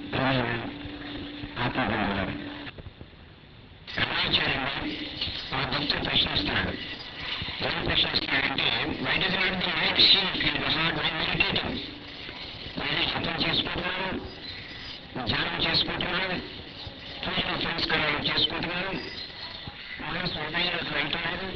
ఆత్మబంధువులు సమాచారాన్ని ఆ భక్తుడు ప్రశ్నిస్తున్నాడు ఏం ప్రశ్నిస్తున్నాడంటే white is not the right scene it was not my meditating నేను జపం చేసుకుంటున్నాను ధ్యానం చేసుకుంటున్నాను పూజలు సంస్కారాలు చేసుకుంటున్నాను మనసు హృదయంలోకి వెళ్ళటం లేదు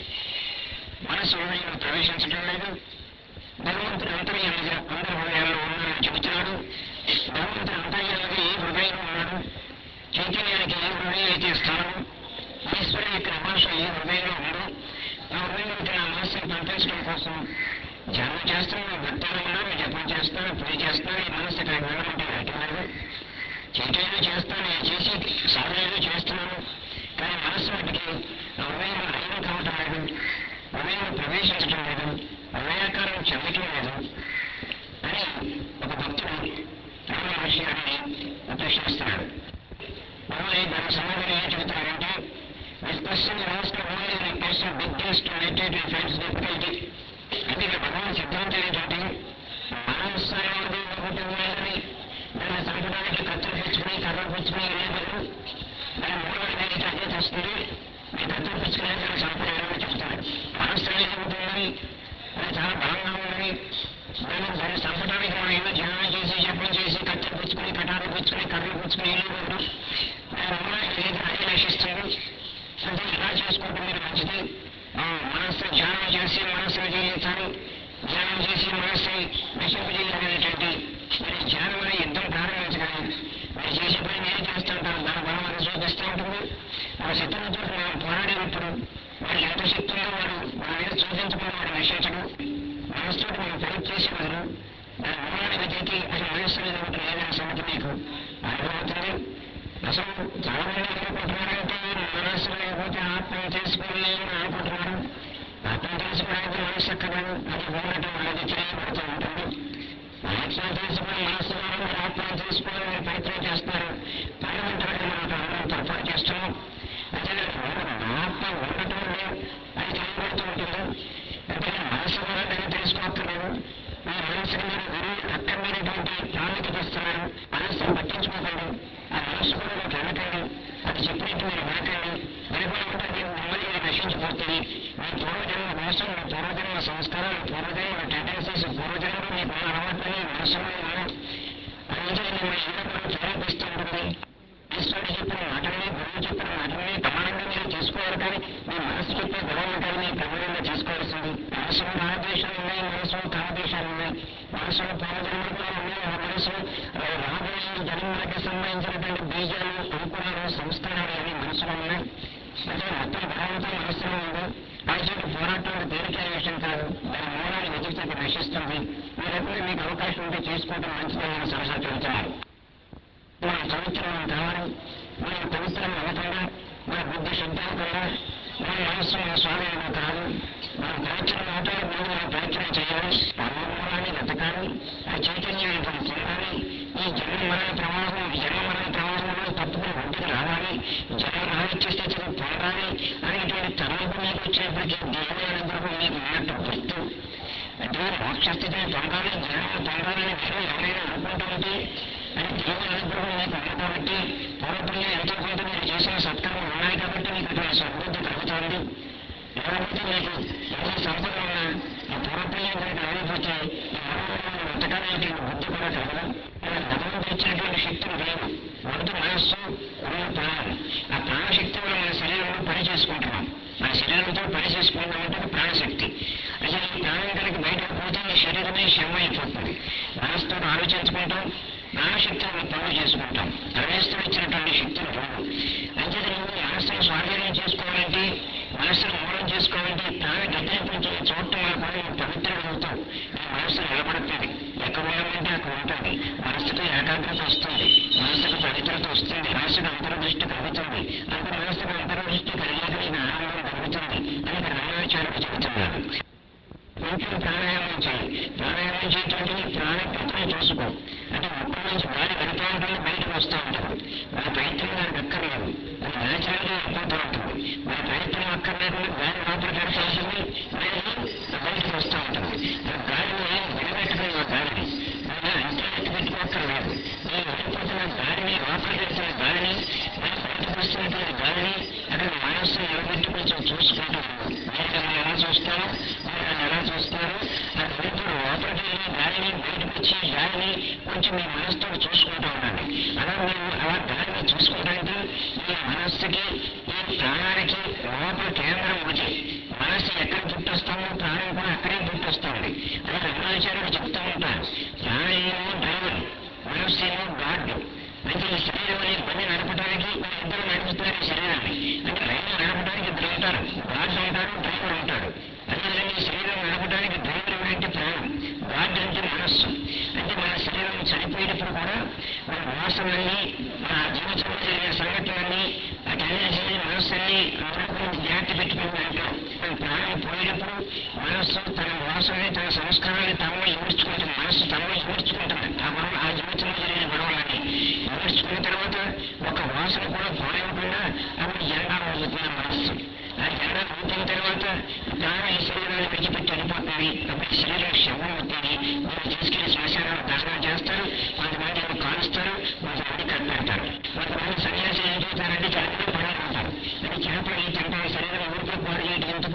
మనసు హృదయంలో ప్రవేశించడం లేదు భగవంతుడు అంతర్యాలుగా అందరి హృదయాల్లో ఉన్నారని చెబుతున్నాడు భగవంతుడు అంతర్యాలుగా ఏ హృదయంలో ఉన్నాడు చైతన్యానికి ఏ హృదయం అయితే స్థానం ఈశ్వరుని యొక్క భాష ఏ హృదయంలో ఉందో ఆ హృదయంలోకి నా మనసును పంపించడం కోసం ధ్యానం చేస్తున్నాను భక్తులు ఉన్నాను జపం చేస్తాను పూజ చేస్తాను ఈ మనసు ఇక్కడ వెళ్ళమంటే వెళ్ళట్లేదు చైతన్యం చేస్తాను నేను చేసి సాధనలు చేస్తున్నాను కానీ మనసు వాటికి ఆ హృదయంలో లయం కావటం లేదు హృదయంలో ప్రవేశించడం లేదు హృదయాకారం చెందటం లేదు అని ఒక భక్తుడు రమణ మహర్షి గారిని ప్రశ్నిస్తున్నాడు మమ్మల్ని దాని సమాధానం ఏం చెబుతున్నారంటే this question ask only the person biggest related friends difficulty అంటే ఇక్కడ భగవాన్ సిద్ధాంతం ఏంటంటే మనస్సు అనేది ఒకటి ఉన్నదని దాన్ని చంపడానికి కత్తులు పుచ్చుకుని కర్రలు పుచ్చుకుని వెళ్ళేవారు దాని మూలం అనేది అదే తెస్తుంది మీ కత్తులు పుచ్చుకునే దాన్ని చంపలేరు చెప్తారు మనస్సు అనేది ఉంటుందని అది చాలా బలంగా ఉందని దాన్ని దాన్ని చంపడానికి మనం ఏదో ధ్యానం చేసి జపం చేసి కత్తులు పుచ్చుకుని కటాలు పుచ్చుకుని కర్రలు పుచ్చుకుని వెళ్ళేవారు దాని మూలం ఏది అది నశిస్తుంది అంటే ఇలా చేసుకుంటే మీరు మంచిది ఆ, మనస్సు ధ్యానం చేసి మనస్సును జయించాలి ధ్యానం చేసి మనస్సుని నశింపజేయాలనేటువంటి మరి ధ్యానం అనే యుద్ధం ప్రారంభించగలం మీరు చేసే పని నేను చేస్తుంటాను దాని బలం అది చూపిస్తూ ఉంటుంది ఆ శత్రువుతో మనం పోరాడేటప్పుడు వాడికి ఎంత శక్తి ఉందో వాడు మన మీద చూపించకుండా వాడు నశించడు మనస్సుతో మనం ప్రయత్నం చేసేవారు దాని మూలానికి అతీతి అసలు మనస్సు అనేది ఒకటి లేదనే సంగతి మీకు అర్థమవుతుంది అసలు చాలా మంది అనుకుంటున్నారంటే మనస్సు లేకపోతే ఆత్మను తెలుసుకోలేము అని అనుకుంటున్నారు ఆత్మను తెలుసుకోవడానికి మనస్సు ఎక్కడదు అది ఉండటం అనేది తెలియబడుతూ ఉంటుంది ఆత్మను తెలుసుకుని మనస్సు ద్వారా మీరు ఆత్మను తెలుసుకోవాలని ప్రయత్నం చేస్తారు పార్లమెంటరీ మనం అందరం పొరపాటు చేస్తున్నాం అంటే ఆత్మ ఉండటం లేదు అది తెలియబడుతూ ఉంటుంది అంటే మనస్సు ద్వారా దాన్ని తెలుసుకోక్కర్లేదు మీ మనస్సుకి మీరు గురువు అక్కర్లేనటువంటి ప్రాముఖ్యత ఇస్తున్నారు మనస్సును పట్టించుకోకండి ఆ మనస్సు కూడా మీకు వెళ్ళకండి అది చెప్పినట్టు మీరు వినకండి వినకుండా మీరు మిమ్మల్ని మీరు నశించిపోతుంది మీ పూర్వజన్మ మోసం మీ పూర్వజన్మ సంస్కారాలు పూర్వజన్మ టెండెన్సీస్ పూర్వజన్మ మీకు ఉన్న అలవాట్లని మనసులో ఉన్నాయి అందుకే మిమ్మల్ని ఏదో కూడా ప్రేరేపిస్తూ ఉంటుంది ఈశ్వరుడు చెప్పిన మాటల్ని గురువు చెప్పిన మాటల్ని ప్రమాణంగా మీరు తీసుకోవాలి కానీ మీ మనసు చెప్పే గొడవలు కానీ మీరు ప్రమాణంగా తీసుకోవాల్సింది మనసులో రాగద్వేషాలు ఉన్నాయి మనసులో కామద్వేషాలు ఉన్నాయి మనసులో పూర్వజన్మలు ఉన్నాయి ఆ మనసు ఆ రాబోయే జన్మలకు సంబంధించినటువంటి బీజాలు అంకురాలు సంస్కారాలు అన్ని మనసులో ఉన్నాయి అంటే మొత్తం భగవంతుడు మనసులో ఉంది దాని పోరాటం తేలికైన విషయం కాదు దాని మూలాన్ని వెతికితే నశిస్తుంది మీరెప్పుడు మీకు అవకాశం ఉంటే చేసుకోవడం మంచిదని సలహా చెబుతున్నారు మన పవిత్రం కావాలి మన పవిత్రం అవ్వకుండా మన బుద్ధి శుద్ధంగా మన మనస్సు మన స్వాధీనం కాదు మన పవిత్రం అవటానికి ముందు మనం ప్రయత్నం చేయాలి ఆ మూలాన్ని వెతకాలి ఆ చైతన్యాన్ని మనం పొందాలి ఈ జన్మ మరణ ప్రమాదం జన్మ మరణ ప్రమాదంలో తప్పుకుని ఒంటికి రావాలి జన్మ రానిచ్చే స్థితిని పొందాలి అనేటువంటి తలంపు మీకు వచ్చినప్పటికీ దేవుని అనుగ్రహం మీకు ఉన్నట్టు గుర్తు అంటే మోక్ష స్థితిని పొందాలి జ్ఞానం పొందాలని మీరు ఎవరైనా అనుకుంటూ ఉంటే అది దేవుని అనుగ్రహం మీకు ఉంది కాబట్టి పూర్వపుణ్యం ఎంతో కొంత మీరు చేసిన సత్కర్మలు ఉన్నాయి కాబట్టి మీకు అటువంటి సద్బుద్ధి కలుగుతుంది లేకపోతే మీకు ఎన్ని సంపద ఉన్నా ఆ పూర్వపుణ్యం కనుక లేకపోతే ఈ మనోహరంలో వెతకాలనేటువంటి బుద్ధి కూడా కలగదు భగవంతుడు ఇచ్చినటువంటి శక్తులు లేవు మొదటి మనస్సు రెండు ప్రాణం ఆ ప్రాణశక్తి వల్ల మన శరీరంలో పని చేసుకుంటున్నాం మన శరీరంతో పని చేసుకుంటామంటే ప్రాణశక్తి అసలు ఈ ప్రాణం కనుక బయటకు పోతే ఈ శరీరమే శ్రమ అయిపోతుంది మనసుతో ఆలోచించుకుంటాం ప్రాణశక్తిని పనులు చేసుకుంటాం పరమేశ్వరుడు ఇచ్చినటువంటి శక్తులు రెండు అంచేత నువ్వు మనస్సును స్వాధీనం చేసుకోవాలంటే మనస్సును మూలం చేసుకోవాలంటే ప్రాణ గతింపించే చోట కూడా నువ్వు పవిత్రం అవుతావు నీ మనస్సు నిలబడుతుంది ఎక్కడ ఉన్నామంటే అక్కడ ఉంటుంది మనస్సుకు ఏకాగ్రత వస్తుంది మనస్సుకు పవిత్రత వస్తుంది మనస్సుకు అంతర్దృష్టి కలుగుతుంది అంటే మనస్సుకు అంతర్దృష్టి కలిగాక నీకు ఆనందం కలుగుతుంది అని ఇక్కడ రామాచార్యుడు చెబుతున్నాడు కొంచెం ప్రాణాయామం చేయి ప్రాణాయామం చేయటం అంటే నీ ప్రాణప్రతిని చూసుకో అంటే ముక్కల నుంచి గాలి వెళ్తూ ఉంటుంది బయటకు వస్తూ ఉంటుంది మన ప్రయత్నం దానికి అక్కర్లేదు అది న్యాచురల్గా అయిపోతూ ఉంటుంది మన ప్రయత్నం అక్కర్లేకుండా గాలి లోపలికి వెళ్తూ ఉంటుంది బయట బయటకు వస్తూ ఉంటుంది ఆ గాలిని విడబెట్టుకుని ఆ గాలిని దాన్ని అంతే పెట్టుకోక్కర్లేదు నేను వెళ్ళిపోతే తీసుకుంటే గాలిని అక్కడ మనస్సు నిలబెట్టి కొంచెం చూసుకుంటూ ఉన్నాం మీరు నన్ను ఎలా చూస్తారో మీరు నన్ను ఎలా చూస్తారు ఆ వెలుతురు లోపలికి వెళ్ళి గాలిని బయటకు వచ్చి గాలిని కొంచెం మీ మనసుతో చూసుకుంటూ ఉండండి అలా మీరు అలా గాలిని చూసుకుంటానికి ఈ మనస్సుకి ఈ ప్రాణానికి లోపల కేంద్రం ఒకటి మనస్సు ఎక్కడ పుట్టొస్తామో ప్రాణం కూడా అక్కడే పుట్టొస్తుంది అదే రమణాచార్యుడు చెప్తూ ఉంటారు ప్రాణేమో డ్రైవర్ మనస్సు ఏమో గాడ్ అంటే ఈ శరీరం అనేది బండి నడపడానికి ఇద్దరు నడుపుతున్నారు ఈ శరీరాన్ని అంటే రైలు నడపడానికి ఇద్దరు ఉంటారు గాడ్ ఉంటాడు డ్రైవర్ ఉంటాడు అదేవిధంగా ఈ శరీరం నడపడానికి డ్రైవర్ అంటే ప్రాణం గాడ్ అంటే మనస్సు అంటే మన శరీరం చనిపోయేటప్పుడు కూడా మన వాసనల్ని మన జీవితంలో జరిగిన సంఘటనల్ని అటన్నిటిని మనస్సుని అనుకుని జాగ్రత్త పెట్టుకుని అంటాం మన ప్రాణం పోయేటప్పుడు మనస్సు తన వాసనని తన సంస్కారాన్ని తమలో ఇమర్చుకుంటుంది మనస్సు తమలో ఇమర్చుకుంటుంది ఆ గొడవ ఆ జీవితంలో జరిగిన గొడవలని ఇమర్చుకున్న తర్వాత ఒక వాసన కూడా పోనివ్వకుండా అప్పుడు జెండా ఊదుతుంది ఆ మనస్సు ఆ జెండా ఊదిన తర్వాత ప్రాణం ఈ శరీరాన్ని విడిచిపెట్టి వెళ్ళిపోతుంది అప్పుడు ఈ శరీరం శవం అవుతుంది మీరు తీసుకెళ్లి శ్మశానాలు దహనం చేస్తారు కొంతమంది ఏమో కాలుస్తారు కొంతమంది కట్టేస్తారు కొంతమంది సన్యాసి ఏం చేస్తారంటే చేపలు పడేస్తారు అంటే చేపలు ఈ తింటారు శరీరం ఊరికే పాడు చేయడం ఎందుకు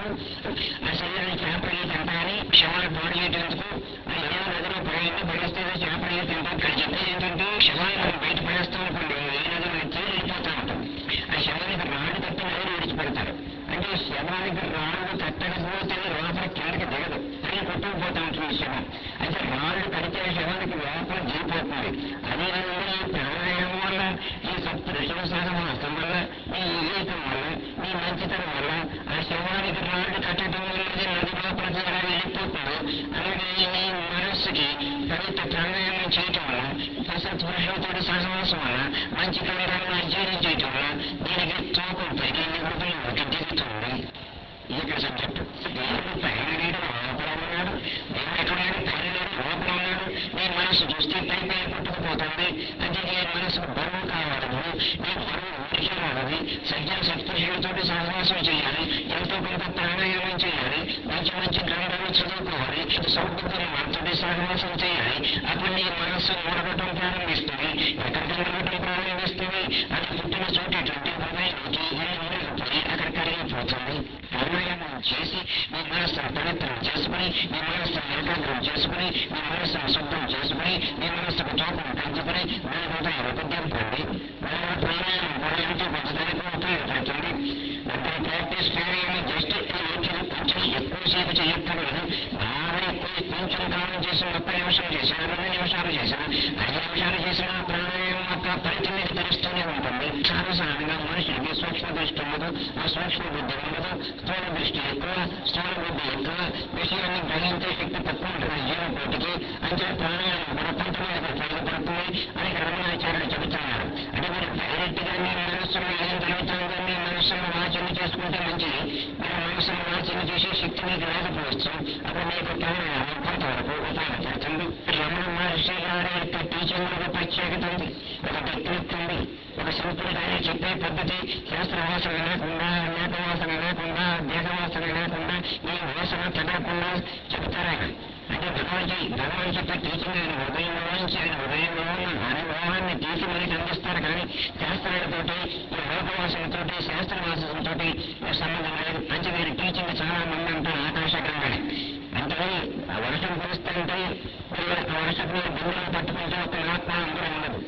ఆ శరీరం చేపలు ఈ తింటాయని శవాలు పాడు చేయడం ఎందుకు ఆ ఏదో నదిలో పడేయండి పడేస్తే ఏదో చేపలు ఏ తింటాం ఇక్కడ చెప్పేది ఏంటంటే శవాన్ని మనం బయట పడేస్తాం అనుకోండి ఏ నది మనం తీరి వెళ్ళిపోతా ఉంటాం ఆ శవానికి రాళ్ళు కట్టి నదిని విడిచిపెడతారు అంటే శవానికి రాళ్ళు కట్టకపోతే లోపల కిందకి దిగదు అని కొట్టుకుపోతా ఉంటుంది శవం అయితే రాళ్ళు కడితే శవానికి లోపల దిగిపోతుంది అదేవిధంగా ఈ ప్రాణాయామం వల్ల ఈ సప్తృషణ సహవాసం వల్ల ఈ వివేకం వల్ల ఈ మంచితనం వల్ల ఆ శవానికి రాళ్ళు కట్టడం వల్ల నది లోపలికి ఎలా వెళ్ళిపోతుందో అలాగే ఈ మనస్సుకి పవిత్ర ప్రాణాయామం చేయటం వల్ల సత్పురుషులతో సహవాసం వల్ల మంచి కార్యాలను అధ్యయనం చేయటం వల్ల దీనికి తూకం పెరిగి నివృత్తులు దిగుతుంది ఇది ఇక్కడ సబ్జెక్టు దేవుడు పైన లేడు లోపల ఉన్నాడు దేవుడు ఎక్కడ లేడు పైన లేడు లోపల ఉన్నాడు నీ మనసు చూస్తే పై పై పుట్టుకుపోతుంది అంటే నీ మనసు బరువు కావాలి నీ బరువు ఊరికే రావాలి సజ్జన సత్పురుషులతో సహవాసం చేయాలి ఎంతో కొంత ప్రాణాయామం చేయాలి మంచి మంచి గ్రంథాలు చదువుకోవాలి సౌకర్యం మనతోటి సహవాసం చేయాలి అప్పుడు నీ మనస్సు మూడగటం ప్రారంభిస్తుంది ఎక్కడికి మూడగటం ప్రారంభిస్తుంది అది పుట్టిన చోటేటువంటి హృదయానికి పోయి అక్కడ కరిగిపోతుంది ప్రాణాయామం చేసి మీ మనస్సును పవిత్రం చేసుకుని మీ మనస్సును ఏకాగ్రం చేసుకుని మీ మనస్సును శుద్ధం చేసుకుని మీ మనస్సుకు తోపం పెంచుకుని మీ హృదయం రుద్దింపండి మన ప్రాణాయామం కూడా ఎంతో కొంతదానికి ఉపయోగపడుతుంది అంటే ప్రాక్టీస్ ప్రాణాయామం జస్ట్ వచ్చిన కొంచెం ఎక్కువసేపు చేయక్కర్లేదు బాగా ఎక్కువ కొంచెం కాలం చేసిన ముప్పై నిమిషాలు చేసిన రెండు నిమిషాలు చేసిన ఐదు నిమిషాలు చేసిన ప్రాణాయామం యొక్క ఫలితం మీకు తెలుస్తూనే ఉంటుంది సాధారణంగా మనుషులకి సూక్ష్మ దృష్టి ఉండదు ఆ సూక్ష్మ బుద్ధి ఉండదు స్థూల దృష్టి ఎక్కువ స్థూల బుద్ధి ఎక్కువ విషయాన్ని గ్రహించే శక్తి తక్కువ ఉంటుంది జీవకోటికి అంటే ప్రాణాయామం కూడా కొంతమందికి ఉపయోగపడుతుంది అని రమణాచార్యుడు చెబుతున్నారు అంటే మీరు డైరెక్ట్ గా మీ మనస్సులో ఏం జరుగుతుందో మీ మనస్సును వాచన చేసుకుంటే మంచిది మీరు మనస్సును వాచన చేసే శక్తి మీకు లేకపోవచ్చు అప్పుడు మీకు ప్రాణాయామం కొంతవరకు ఉపయోగపడుతుంది రమణ మహర్షి గారి యొక్క టీచింగ్ ఒక ప్రత్యేకత ఉంది ఒక టెక్నిక్ ఉంది ఒక సింపుల్ ఆయన చెప్పే పద్ధతి శాస్త్రవాసన లేకుండా నేతవాసన లేకుండా దేహవాసన లేకుండా ఈ వాసన తగ్గకుండా చెబుతారు ఆయన అంటే భగవాన్జీ భగవాన్ చెప్పే టీచింగ్ ఆయన హృదయంలోంచి ఆయన హృదయంలో ఉన్న అనుభవాన్ని తీసి మనకి అందిస్తారు కానీ శాస్త్రాలతోటి ఈ లోకవాసనతోటి శాస్త్రవాసనతోటి సంబంధం లేదు అంటే వీరి టీచింగ్ చాలా మంది అంటారు ఆకాశకంగానే అంటే ఆ వర్షం కురుస్తుంటే మీరు ఆ వర్షపు నీరు బిందులు పట్టుకుంటే ఒక ఆత్మ అందరూ ఉండదు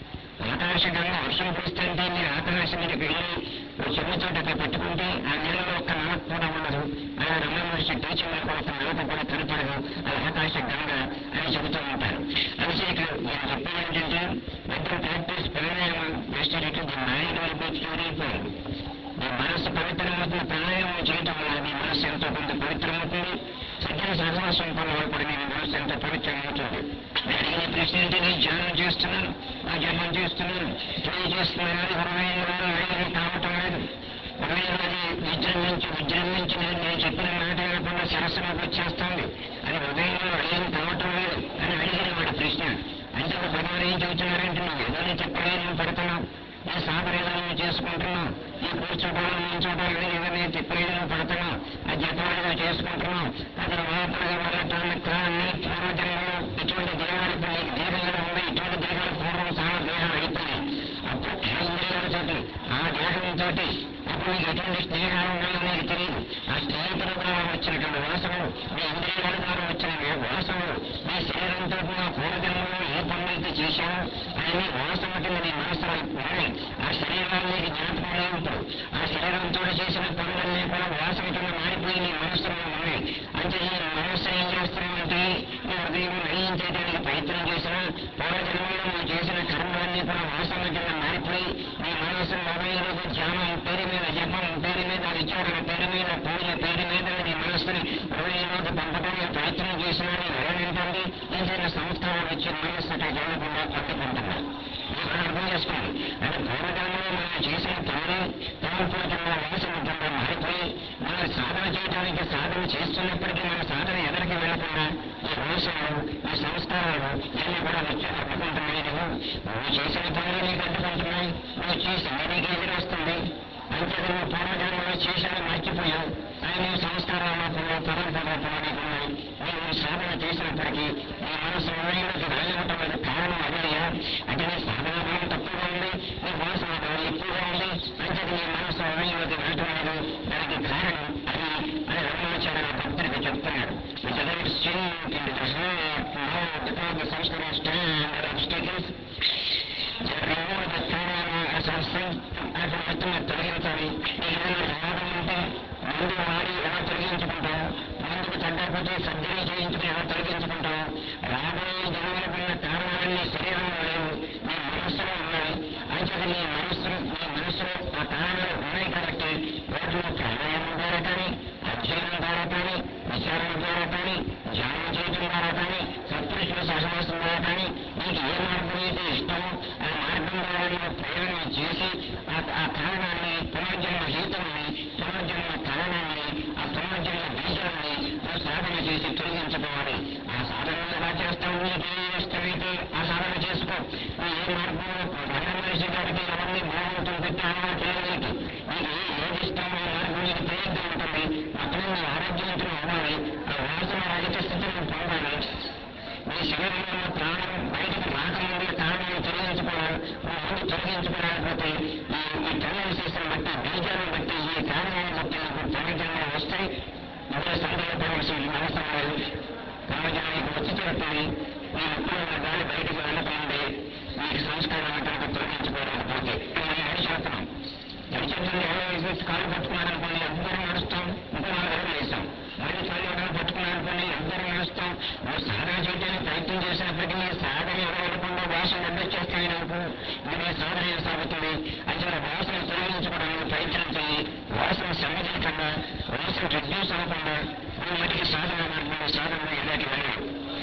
ఆకాశగంగా వర్షం కురుస్తుంటే మీరు ఆకాశం మీదకి వెళ్ళి ఒక చెరువుతోటి అక్కడ పెట్టుకుంటే ఆ నీళ్ళలో ఒక్క నలక కూడా ఉండదు అలా రమణ మహర్షి టీచింగ్ కూడా ఒక నలక కూడా కనపడదు అది ఆకాశ గంగ అని చెబుతూ ఉంటారు అయితే ఇక్కడ నేను చెప్పేది ఏంటంటే మధ్య ప్రాక్టీస్ ప్రాణాయామం చేసేటట్టు the mind will be purified మీ మనస్సు పవిత్రమవుతుంది ప్రాణాయామం చేయటం వల్ల మీ మనస్సు ఎంతో కొంత పవిత్రమవుతుంది సజ్జన సహవాసం వల్ల కూడా మీ మనస్సు ఎంతో పవిత్రమవుతుంది నేను అడిగిన ప్రశ్న ఏంటి నేను ధ్యానం చేస్తున్నాను నా జపం చేస్తున్నాను ప్రే చేస్తున్నాను అది హృదయంలో అడిగిన కావటం లేదు హృదయంలో అది విజృంభించి విజృంభించి నేను నేను చెప్పిన మాట లేకుండా శిరస్సులోకి వచ్చేస్తుంది అది హృదయంలో అడిగిన కావటం లేదు అని అడిగిన వాడి ప్రశ్న అంటే భగవాన్ ఏం చెబుతున్నారంటే నువ్వు ఏదో చెప్పలేదు నువ్వు పడుతున్నావు ఈ సాధన ఏదో నువ్వు చేసుకుంటున్నావు ఈ కూర్చోటాలు నిల్చోటాలు ఏదో నేను చెప్పలేదు నువ్వు పడుతున్నావు ఆ జపాలు చేసుకుంటున్నావు అది లోపల వెళ్ళటానికి కానీ పూర్వజన్మలో ఇటువంటి దేహాలు దేహాలు ఉన్నాయి ఇటువంటి దేహాలు పూర్వం చాలా దేహాలు అయిపోయాయి అప్పుడు ఆ ఇంద్రియాలతోటి ఆ దేహంతో స్నేహితులతోటి అప్పుడు నీకు ఎటువంటి స్నేహాలు ఉన్నాయో నీకు తెలియదు ఆ స్నేహితుల ద్వారా వచ్చినటువంటి వాసనలు మీ ఇంద్రియాల ద్వారా వచ్చిన వాసనలు మీ శరీరంతో కూడా పూర్వజన్మలో ఏ పనులైతే చేశావో అవన్నీ వాసన కింద నీ మనసులో ఉన్నాయి ఆ శరీరాలు నీకు జ్ఞాపకం లేవు ఇప్పుడు ఆ శరీరంతో చేసిన పనులన్నీ కూడా వాసన కింద మారిపోయి నీ మనసులో ఉన్నాయి అంటే ఈ మనస్సు ఏం చేస్తున్నామంటే నీ హృదయం నయించేయడానికి ప్రయత్నం చేసినా పూర్వజన్మలో నువ్వు చేసిన కర్మలన్నీ కూడా వాసన కింద మారిపోయి నీ మనస్సు హృదయంలో ధ్యానం పేరు మీద జపం పేరు మీద విచారణ పేరు మీద పూజ పేరు మీద నీ మనస్సుని హృదయంలోకి పంపడానికి ప్రయత్నం చేసినా నేను ఏంటంటే ఏదైనా సంస్కారాలు వచ్చి మనస్సు అక్కడ వెళ్ళకుండా పట్టుకుంటున్నా మీరు అర్థం చేసుకోండి అంటే పూర్వజన్మలో మనం చేసిన పనులు తలంపుల కింద వాసన కింద మారిపోయి మనం సాధన చేయడానికి సాధన చేస్తున్నప్పటికీ మన సాధన ఎదరికి వెళ్ళకుండా ఈ రోషాలు ఈ సంస్కారాలు ఇవన్నీ కూడా వచ్చి అడ్డుకుంటున్నాయి నువ్వు నువ్వు చేసిన పనులు నీకు అడ్డుకుంటున్నాయి నువ్వు చేసిన నీకు ఎదురొస్తుంది అంతే నువ్వు పూర్వజన్మలో చేసిన మర్చిపోయావు కానీ నీ సంస్కారాల రూపంలో పరంపర రూపంలో నీకు ఉన్నాయి నువ్వు సాధన చేసినప్పటికీ నీ మనసు హృదయంలోకి వెళ్ళవటం లేదు కారణం అదేయా అంటే నీ సాధన బలం తక్కువగా ఉంది నీ వాసన బలం ఎక్కువగా ఉంది అంటే నీ మనసు హృదయంలోకి వెళ్ళటం లేదు దానికి కారణం అది అని రమణాచార్య భక్తుడికి చెప్తున్నాడు It doesn't sink into the heart, now because the samskara stand and obstacles, remove the karana as a sin, అక్కడ మొత్తం తొలగించాలి ఏదైనా రోగం ఉంటే మందు వాడి ఎలా తొలగించుకుంటాం మందుకు తగ్గకపోతే సర్జరీ చేయించుకుని ఎలా తొలగించుకుంటాం రాబోయే జన్మలకున్న కారణాలన్నీ శరీరంలో లేవు నీ మనస్సులో ఉన్నాయి అంచేత నీ మనస్సులో నీ మనస్సులో ఆ కారణాలు ఉన్నాయి కాబట్టి వాటిలో ప్రాణాయామం ద్వారా కానీ అధ్యయనం ద్వారా కానీ విచారణ ద్వారా కానీ ధ్యానం చేయడం ద్వారా కానీ సత్పురుషుల సహవాసం ద్వారా కానీ నీకు ఏ మార్గం అయితే ఇష్టమో ఆ మార్గం ద్వారా నీకు ప్రేరణ చేసి ఆ ఆ కారణాన్ని పునర్జన్మ హేతువుని పునర్జన్మ కారణాన్ని ఆ పునర్జన్మ బీజాన్ని నువ్వు సాధన చేసి తొలగించుకోవాలి ఆ సాధన ఎలా చేస్తావు నీకు ఏ ఇష్టమైతే ఆ సాధన చేసుకో నువ్వు ఏ మార్గంలో రమణ మనిషి గారికి ఎవరిని బాగుంటుంది పెట్టి అలవాటు లేదు నీకు నీకు ఏ ఏది ఇష్టమో ఆ మార్గం నీకు తెలియదు ఉంటుంది అక్కడ నీ ఆరోగ్యవంతులు అవ్వాలి ఆ వాసన రహిత స్థితిని పొందాలి నీ శరీరంలో ఉన్న ప్రాణం బయటకు రాకముందే కారణాన్ని తొలగించుకోవాలి నువ్వు ముందు తొలగించుకోలేకపోతే ఈ ఈ టెన్డెన్సీస్ని బట్టి బీజాలను బట్టి ఈ కారణాలను బట్టి నీకు పునర్జన్మలు వస్తాయి ఇదే సందేహపడవలసిన అవసరం లేదు పునర్జన్మకి వచ్చి చేరుతుంది నీ ముక్కులో ఉన్న గాలి బయటకు వెళ్ళకముందే ఈ సంస్కారాన్ని కనుక తొలగించుకోలేకపోతే మనం నడిచేస్తున్నాం నడిచేప్పుడు ఎవరో వేసేసి కాలు పట్టుకున్నారనుకోండి అందరూ నడుస్తాం ఇంకో నాలుగు అడుగులు వేస్తాం మళ్ళీ కాళ్ళు ఎవరైనా పట్టుకున్నారనుకోండి అందరూ నడుస్తాం నువ్వు సాధన చేయడానికి ప్రయత్నం చేసినప్పటికీ నీ సాధన ఎవరకుండా వాసన అడ్డొచ్చేస్తాయి నాకు ఇది నీ సాధన ఏం సాగుతుంది అంటే వాసన తొలగించుకోవడానికి ప్రయత్నం చేయి వాసన సమ్మతించకుండా వాసన రిడ్యూస్ అవ్వకుండా నువ్వు మటుకి సాధన మార్గంలో సాధన ఎలాంటి వెళ్ళాలి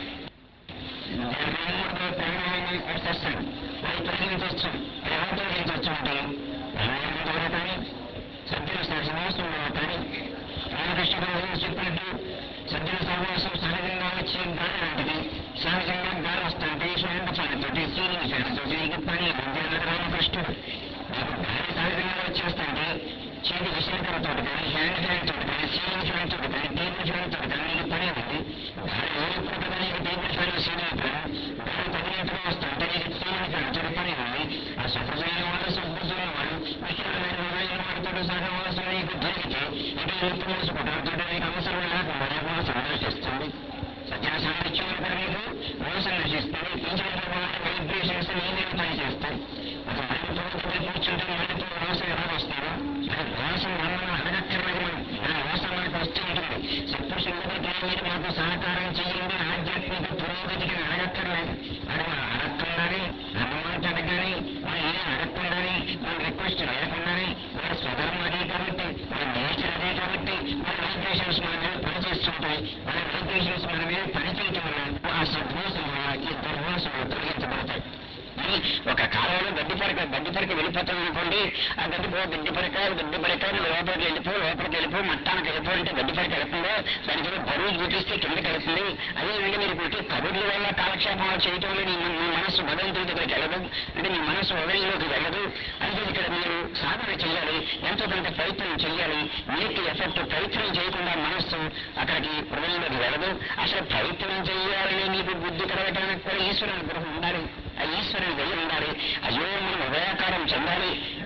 నిర్మూలన ప్రాణాయామం చేస్తాం అది తొలగించవచ్చు ఎలా తొలగించవచ్చు అంటే ప్రాణాయామం ద్వారా కానీ సజ్జన సహవాసం ద్వారా కానీ రామకృష్ణ గారు చెప్పినట్టు సజ్జన సహవాసం సహజంగా వచ్చే గాలి లాంటిది సహజంగా గాలి వస్తుంటే శాంత చాలతోటి సూర్యుని చాలతోటి నీకు పని లేదు రామకృష్ణుడు నీకు గాలి సహజంగా వచ్చేస్తుంటే చేతి విశాఖలతో కానీ హ్యాండ్ ఫ్యాన్ తోటి కానీ సీలింగ్ ఫ్యాన్ తోటి కానీ టేబుల్ ఫ్యాన్ తోటి కానీ నీకు పని ఉంది గాలి లేనప్పుడు కదా నీకు టేబుల్ ఫ్యాన్ సీలింగ్ ఫ్యాన్ గాలి తగినట్టుగా వస్తుంటే నీకు సీలింగ్ ఫ్యాన్ తోటి పని ఉంది ఆ సహజమైన వాడు సద్బుద్ధుల వాడు విశాలమైన హృదయం వాడితో సహవాసం నీకు దొరికితే ఇది ఎప్పుడు మూసుకుంటాడు నీకు అవసరం లేకుండా నీ వాసన నశిస్తుంది సజ్జన సాహిత్యం కూడా నీకు వాసన నశిస్తుంది ఇంజనీర్ వైబ్రేషన్స్ నేనే పని చేస్తాయి అసలు మండిపోతుంది కూర్చుంటే మండితో వాసన ఎలా వస్తారో అది వాసన వల్ల అడగక్కర్లేదు మనం ఆ వాసన మనకు వస్తూ ఉంటుంది సత్పురుషుల దగ్గరికి మీరు మాకు సహకారం చేయండి ఆధ్యాత్మిక పురోగతికి అడగక్కర్లేదు అది మనం అడగకుండానే అన్నమాట అడగాలి మనం ఏం అడగకుండానే మన రిక్వెస్ట్ లేకుండానే మన స్వధర్మం అదే కాబట్టి మన నేచర్ అదే కాబట్టి మన వైబ్రేషన్స్ మన మీద పనిచేస్తుంటాయి మన వైబ్రేషన్స్ మన మీద పనిచేయటం వల్ల ఆ సద్వాసం వల్ల ఈ దుర్వాసనలు తొలగించబడతాయి ఇది ఒక కాలంలో గడ్డి పరక గడ్డి పరక వెళ్ళిపోతాం అనుకోండి ఆ గడ్డి పో గడ్డి పరక గడ్డి పరక నువ్వు లోపలికి వెళ్ళిపో లోపలికి వెళ్ళిపో మట్టానికి వెళ్ళిపో అంటే గడ్డి పరక వెళ్తుందో దానికి ఏదో బరువు చూపిస్తే కిందకి వెళ్తుంది అదేవిధంగా మీరు పుట్టి కబుర్ల వల్ల కాలక్షేపం చేయటం వల్ల నీ నీ మనస్సు భగవంతుడి దగ్గరికి వెళ్ళదు అంటే నీ మనస్సు హృదయంలోకి వెళ్ళదు అంటే ఇక్కడ మీరు సాధన చేయాలి ఎంతో కొంత ప్రయత్నం చేయాలి నీటి ఎఫెక్ట్ ప్రయత్నం చేయకుండా మనస్సు అక్కడికి హృదయంలోకి వెళ్ళదు అసలు ప్రయత్నం చేయాలని నీకు బుద్ధి కలగటానికి కూడా ఈశ్వరుని గృహం ఉండాలి ఆ ఈశ్వరుని వెళ్ళి ఉండాలి అయ్యో మనం ఉదయాకారం చెందాలి జన్మరాహిత్యం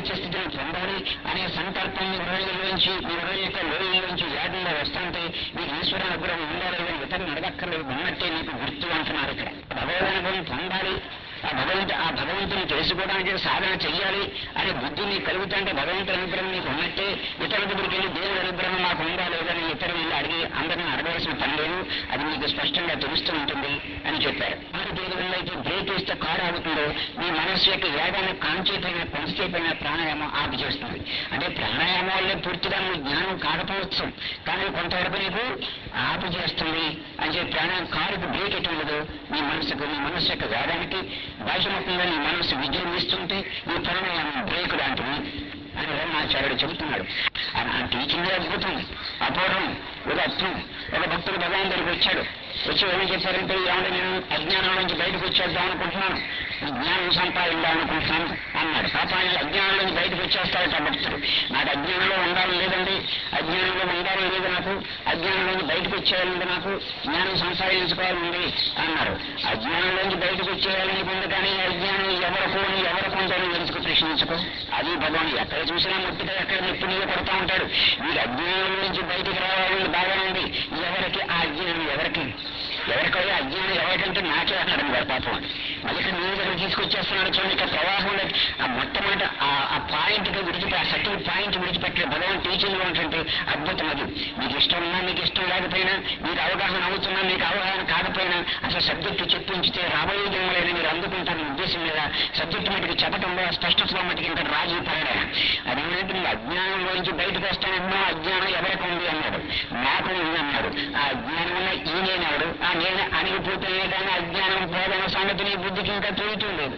సాయుధ్య స్థితిని పొందాలి అనే సంకల్పం మీ హృదయంలోంచి మీ హృదయం యొక్క లోయలోంచి వేగంగా వస్తుంటే మీకు ఈశ్వర అనుగ్రహం ఉండాలి అని ఇతరులు అడగక్కర్లేదు ఉన్నట్టే మీకు గుర్తు అంటున్నారు ఇక్కడ భగవద్ అనుభవం పొందాలి ఆ భగవంతు ఆ భగవంతుని తెలుసుకోవడానికి సాధన చెయ్యాలి అనే బుద్ధి నీకు కలుగుతుంటే భగవంతుని అనుగ్రహం నీకు ఉన్నట్టే ఇతరుల దగ్గరికి వెళ్ళి దేవుడి అనుగ్రహం మాకు ఉందా లేదని ఇతరులు వెళ్ళి అడిగి అందరిని అడగవలసిన పని లేదు అది మీకు స్పష్టంగా తెలుస్తూ ఉంటుంది అని చెప్పారు కారు దేని అయితే బ్రేక్ వేస్తే కారు ఆగుతుందో మీ మనస్సు యొక్క వేగాన్ని కాంచేపైన కొంచెంసేపైన ప్రాణాయామం ఆపు చేస్తుంది అంటే ప్రాణాయామం వల్లే పూర్తిగా నువ్వు జ్ఞానం కాకపోవచ్చు కానీ కొంతవరకు నీకు ఆపు చేస్తుంది అని చెప్పి ప్రాణాయామం కారుకు బ్రేక్ ఎటు ఉండదు మీ మనసుకు మీ మనస్సు యొక్క వేగానికి భాషముఖంగా నీ మనస్సు విజృంభిస్తుంటే ఈ ప్రాణాయామం బ్రేక్ లాంటివి అని రమాచార్యుడు చెబుతున్నాడు ఆ- ఆ టీచింగ్ అద్భుతం అపూర్వం ఒక అర్థం ఒక భక్తుడు భగవాన్ దగ్గరికి వచ్చాడు వచ్చి ఏమని చెప్పారంటే ఏమంటే నేను అజ్ఞానం నుంచి బయటకు వచ్చేద్దాం అనుకుంటున్నాను జ్ఞానం సంపాదిద్దాం అనుకుంటున్నాను అన్నాడు పాప ఆయన అజ్ఞానం నుంచి బయటకు వచ్చేస్తాడట ఆ భక్తుడు నాకు అజ్ఞానంలో ఉండాలని లేదండి అజ్ఞానంలో ఉండాలని లేదు నాకు అజ్ఞానం నుంచి బయటకు వచ్చేయాలంటే నాకు జ్ఞానం సంపాదించుకోవాలండి అన్నారు అజ్ఞానంలోంచి బయటకు వచ్చేయాలని ఉంది కానీ అజ్ఞానం ఎవరికి అని ఎవరికి ఉందని ఎందుకు ప్రశ్నించుకో అది భగవాన్ ఎక్కడ చూసినా ముట్టిగా ఎక్కడ నెప్పు నీళ్ళు కొడతా ఉంటాడు మీరు అజ్ఞానం నుంచి బయటికి రావాలని బాగానే ఉంది ఎవరికి ఆ అజ్ఞానం ఎవరికి ఎవరికో అజ్ఞానం ఎవరికంటే నాకే అన్నాడు వాడు పాపం మళ్ళీ ఇక్కడ నీ దగ్గర తీసుకొచ్చేస్తున్నాడు చూడండి ఇక్కడ ప్రవాహంలో ఆ మొట్టమొదటి ఆ- ఆ పాయింట్ విడిచిపెట్టి ఆ సర్టిల్ పాయింట్ విడిచిపెట్టే భగవాన్ టీచింగ్ లో ఉంటుంది అద్భుతం అది మీకు ఇష్టం ఉన్నా మీకు ఇష్టం లేకపోయినా మీకు అవగాహన అవుతున్నా మీకు అవగాహన కాకపోయినా అసలు సబ్జెక్టు చెప్పి ఉంచితే రాబోయే జన్మలైన మీరు అందుకుంటారని ఉద్దేశం మీద సబ్జెక్టు మటుకు చెప్పడంలో స్పష్టతలో మటుకు ఇంకా రాజీ పడాడు అదేంటంటే మీ అజ్ఞానంలోంచి బయటకు వస్తానన్నా అజ్ఞానం ఎవరికి ఉంది అన్నాడు నాకు ఉంది అన్నాడు ఆ అజ్ఞానం ఉన్న ఈ నేనాడు ఆ నేను అణిగిపోతే కానీ అజ్ఞానం పోదన్న సంగతి నీ బుద్ధికి ఇంకా తెలియటం లేదు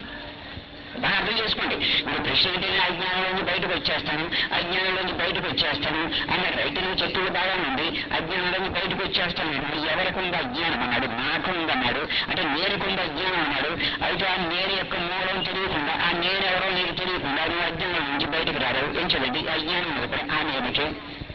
బాగా అర్థం చేసుకోండి మీరు ప్రశ్న ఏంటి నేను అజ్ఞానంలోంచి బయటకు వచ్చేస్తాను అజ్ఞానంలోంచి బయటకు వచ్చేస్తాను అన్న రైతులు చెట్టులు బాగా ఉంది అజ్ఞానంలోంచి బయటకు వచ్చేస్తాను అన్నాడు. ఎవరికి ఉంది అజ్ఞానం అన్నాడు నాకు ఉంది అన్నాడు అంటే నేరుకుంది అజ్ఞానం అన్నాడు అయితే ఆ నేను యొక్క మూలం తెలియకుండా ఆ నేను ఎవరో నీకు తెలియకుండా నువ్వు అజ్ఞానం నుంచి బయటకు రాలేవు ఏం చేయండి అజ్ఞానం ఉంది కూడా ఆ నేనకి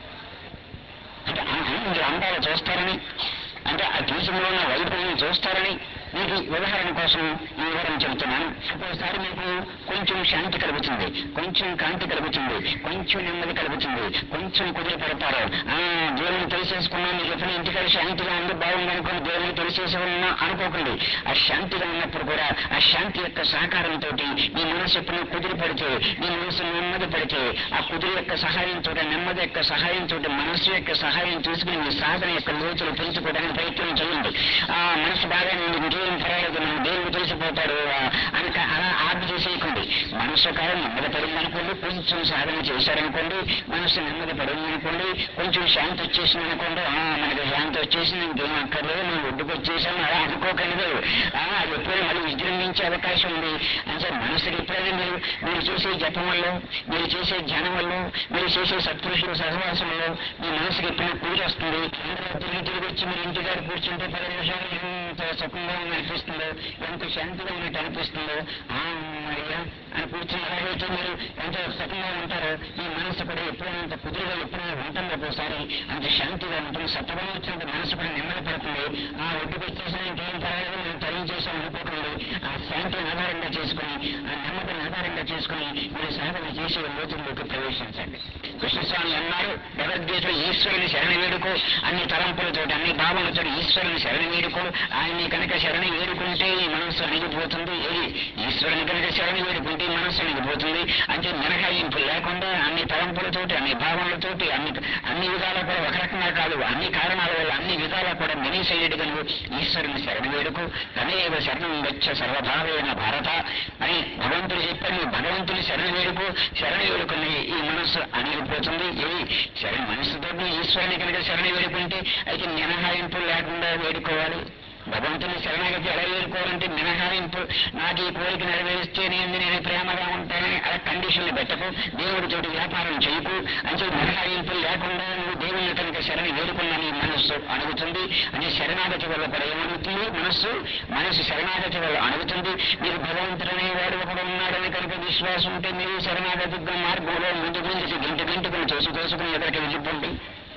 అంటే ఆ మీరు అందాలు చూస్తారని అంటే ఆ టీచింగ్లో ఉన్న వైఫల్యం చూస్తారని మీకు ఉదాహరణ కోసం ఈ వివరణ చెబుతున్నాను ఒక్కోసారి మీకు కొంచెం శాంతి కలుగుతుంది కొంచెం కాంతి కలుగుతుంది కొంచెం నెమ్మది కలుగుతుంది కొంచెం కుదిరి పడతారు ఆ దేవుని తెలిసేసుకున్నా మీకు ఎప్పుడు ఇంటికాడ శాంతిగా ఉంది బాగుంది అనుకుని దేవుని తెలిసేసుకున్నా అనుకోకండి ఆ శాంతిగా ఉన్నప్పుడు కూడా ఆ శాంతి యొక్క సహకారంతో మీ మనసు ఎప్పుడు కుదిరి పడితే మీ మనసు నెమ్మది పడితే ఆ కుదిరి యొక్క సహాయంతో నెమ్మది యొక్క సహాయంతో మనస్సు యొక్క సహాయం తీసుకుని మీ సాధన యొక్క లోతులు పెంచుకోవడానికి ప్రయత్నం చేయండి ఆ మనసు బాగా ఉంది ఇంకేం పర్వాలేదు మన దేవుడు తెలిసిపోతాడు ఆ, అని క- అలా ఆర్డర్ చేసేయకండి మనసు కాలం నెమ్మది పడింది అనుకోండి కొంచెం సాధన చేశారనుకోండి మనసు నెమ్మది పడింది అనుకోండి కొంచెం శాంతి వచ్చేసింది అనుకోండి ఆ, మనకి శాంతి వచ్చేసింది ఇంకేం అక్కర్లేదు మనం ఒడ్డుకు వచ్చేసాము అలా అనుకోకండి ఆ, అది ఎప్పుడైనా మళ్ళీ విజృంభించే అవకాశం ఉంది అంటే మనసుకి ఎప్పుడైనా మీరు మీరు చేసే జపం వల్ల మీరు చేసే ధ్యానం వల్ల మీరు చేసే సత్పురుషుల సహవాసం వల్ల మీ మనసుకి ఎప్పుడైనా కుదిరి వస్తుంది అందరూ తిరిగి తిరిగి వచ్చి మీరు ఇంటికాడ కూర్చుంటే పది నిమిషాలు ఎంత సుఖంగా ఉంది అనిపిస్తుందో ఎంత శాంతిగా ఉన్నట్టు అనిపిస్తుందో ఆ అమ్మయ్య అని కూర్చుని అలాగైతే మీరు ఎంత సుఖంగా ఉంటారో మీ మనసు కూడా ఎప్పుడైనా అంత కుదురుగా ఎప్పుడైనా ఉంటుంది ఒకసారి అంత శాంతిగా ఉంటుంది సత్వగా వచ్చినంత మనసు కూడా నెమ్మది పడుతుంది ఆ ఒడ్డుకు వచ్చేసిన ఇంకేం పర్వాలేదు మేము తల్లి చేసాం అనుకోకండి ఆ శాంతిని ఆధారంగా చేసుకుని ఆ నెమ్మదిని ఆధారంగా చేసుకుని మీరు సాధన చేసే లోతుల్లోకి ప్రవేశించండి కృష్ణస్వామి అన్నారు భగవద్గీతలో ఈశ్వరుని శరణ వేడుకో అన్ని తలంపులతో అన్ని భావనతో ఈశ్వరుని శరణ వేడుకో ఆయన్ని కనుక శరణ వేడుకుంటే ఈ మనస్సు అణిగిపోతుంది ఏది ఈశ్వరుని కనుక శరణ వేడుకుంటే ఈ మనస్సు అణిగిపోతుంది అంటే మినహాయింపు లేకుండా అన్ని తలంపులతోటి అన్ని భావనలతోటి అన్ని అన్ని విధాలా కూడా ఒక రకంగా కాదు అన్ని కారణాల వల్ల అన్ని విధాలా కూడా మెనీ సైడెడ్ గా నువ్వు ఈశ్వరుని శరణ వేడుకు తనేవ శరణం వచ్చ సర్వభావేన భారత అని భగవంతుడు చెప్పాడు నువ్వు భగవంతుని శరణ వేడుకు శరణ వేడుకుని ఈ మనస్సు అణిగిపోతుంది ఏది శరణ మనస్సుతో నువ్వు ఈశ్వరుని కనుక శరణ వేడుకుంటే అయితే మినహాయింపు లేకుండా వేడుకోవాలి భగవంతుని శరణాగతి ఎలా వేడుకోవాలంటే మినహాయింపు నాకు ఈ కోరిక నెరవేరిస్తే నేను నేను ప్రేమగా ఉంటానని అలా కండిషన్లు పెట్టకు దేవుడితోటి వ్యాపారం చేయకు అంటే మినహాయింపు లేకుండా నువ్వు దేవుని కనుక శరణ వేడుకున్న నీ మనస్సు అడుగుతుంది అంటే శరణాగతి వల్ల కూడా ఏమడుగుతుంది మనస్సు మనసు శరణాగతి వల్ల అడుగుతుంది మీరు భగవంతుడు అనేవాడు ఒకడు ఉన్నాడని కనుక విశ్వాసం ఉంటే మీరు శరణాగతి మార్గంలో ముందు ముందుకు గంట గంటకుని తోసి తోసుకుని ఎదురికి వెళ్ళిపోండి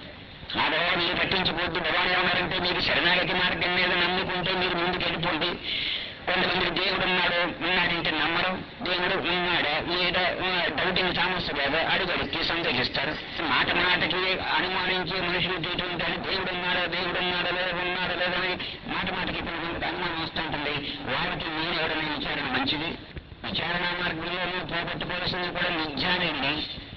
ఆ భగవాన్ మీరు పట్టించుకోవద్దు భగవాన్ ఏమన్నారంటే మీరు శరణాగతి మార్గం మీద నమ్ముకుంటే మీరు ముందుకు వెళ్ళిపోండి కొంతమంది దేవుడు ఉన్నాడు ఉన్నాడంటే నమ్మరు దేవుడు ఉన్నాడా లేదా డౌట్ డౌటింగ్ థామస్ గారు అడుగడికి సందేహిస్తారు మాట మాటకి అనుమానించి మనుషులు ఎటువంటి దేవుడు ఉన్నాడో దేవుడు ఉన్నాడో లేదో ఉన్నాడో లేదో అని మాట మాటకి కొంతమందికి అనుమానం వస్తుంటుంది వాళ్ళకి నేను ఎవరైనా విచారణ మంచిది విచారణ మార్గంలో నువ్వు పోగొట్టుకోవాల్సింది కూడా నిజానండి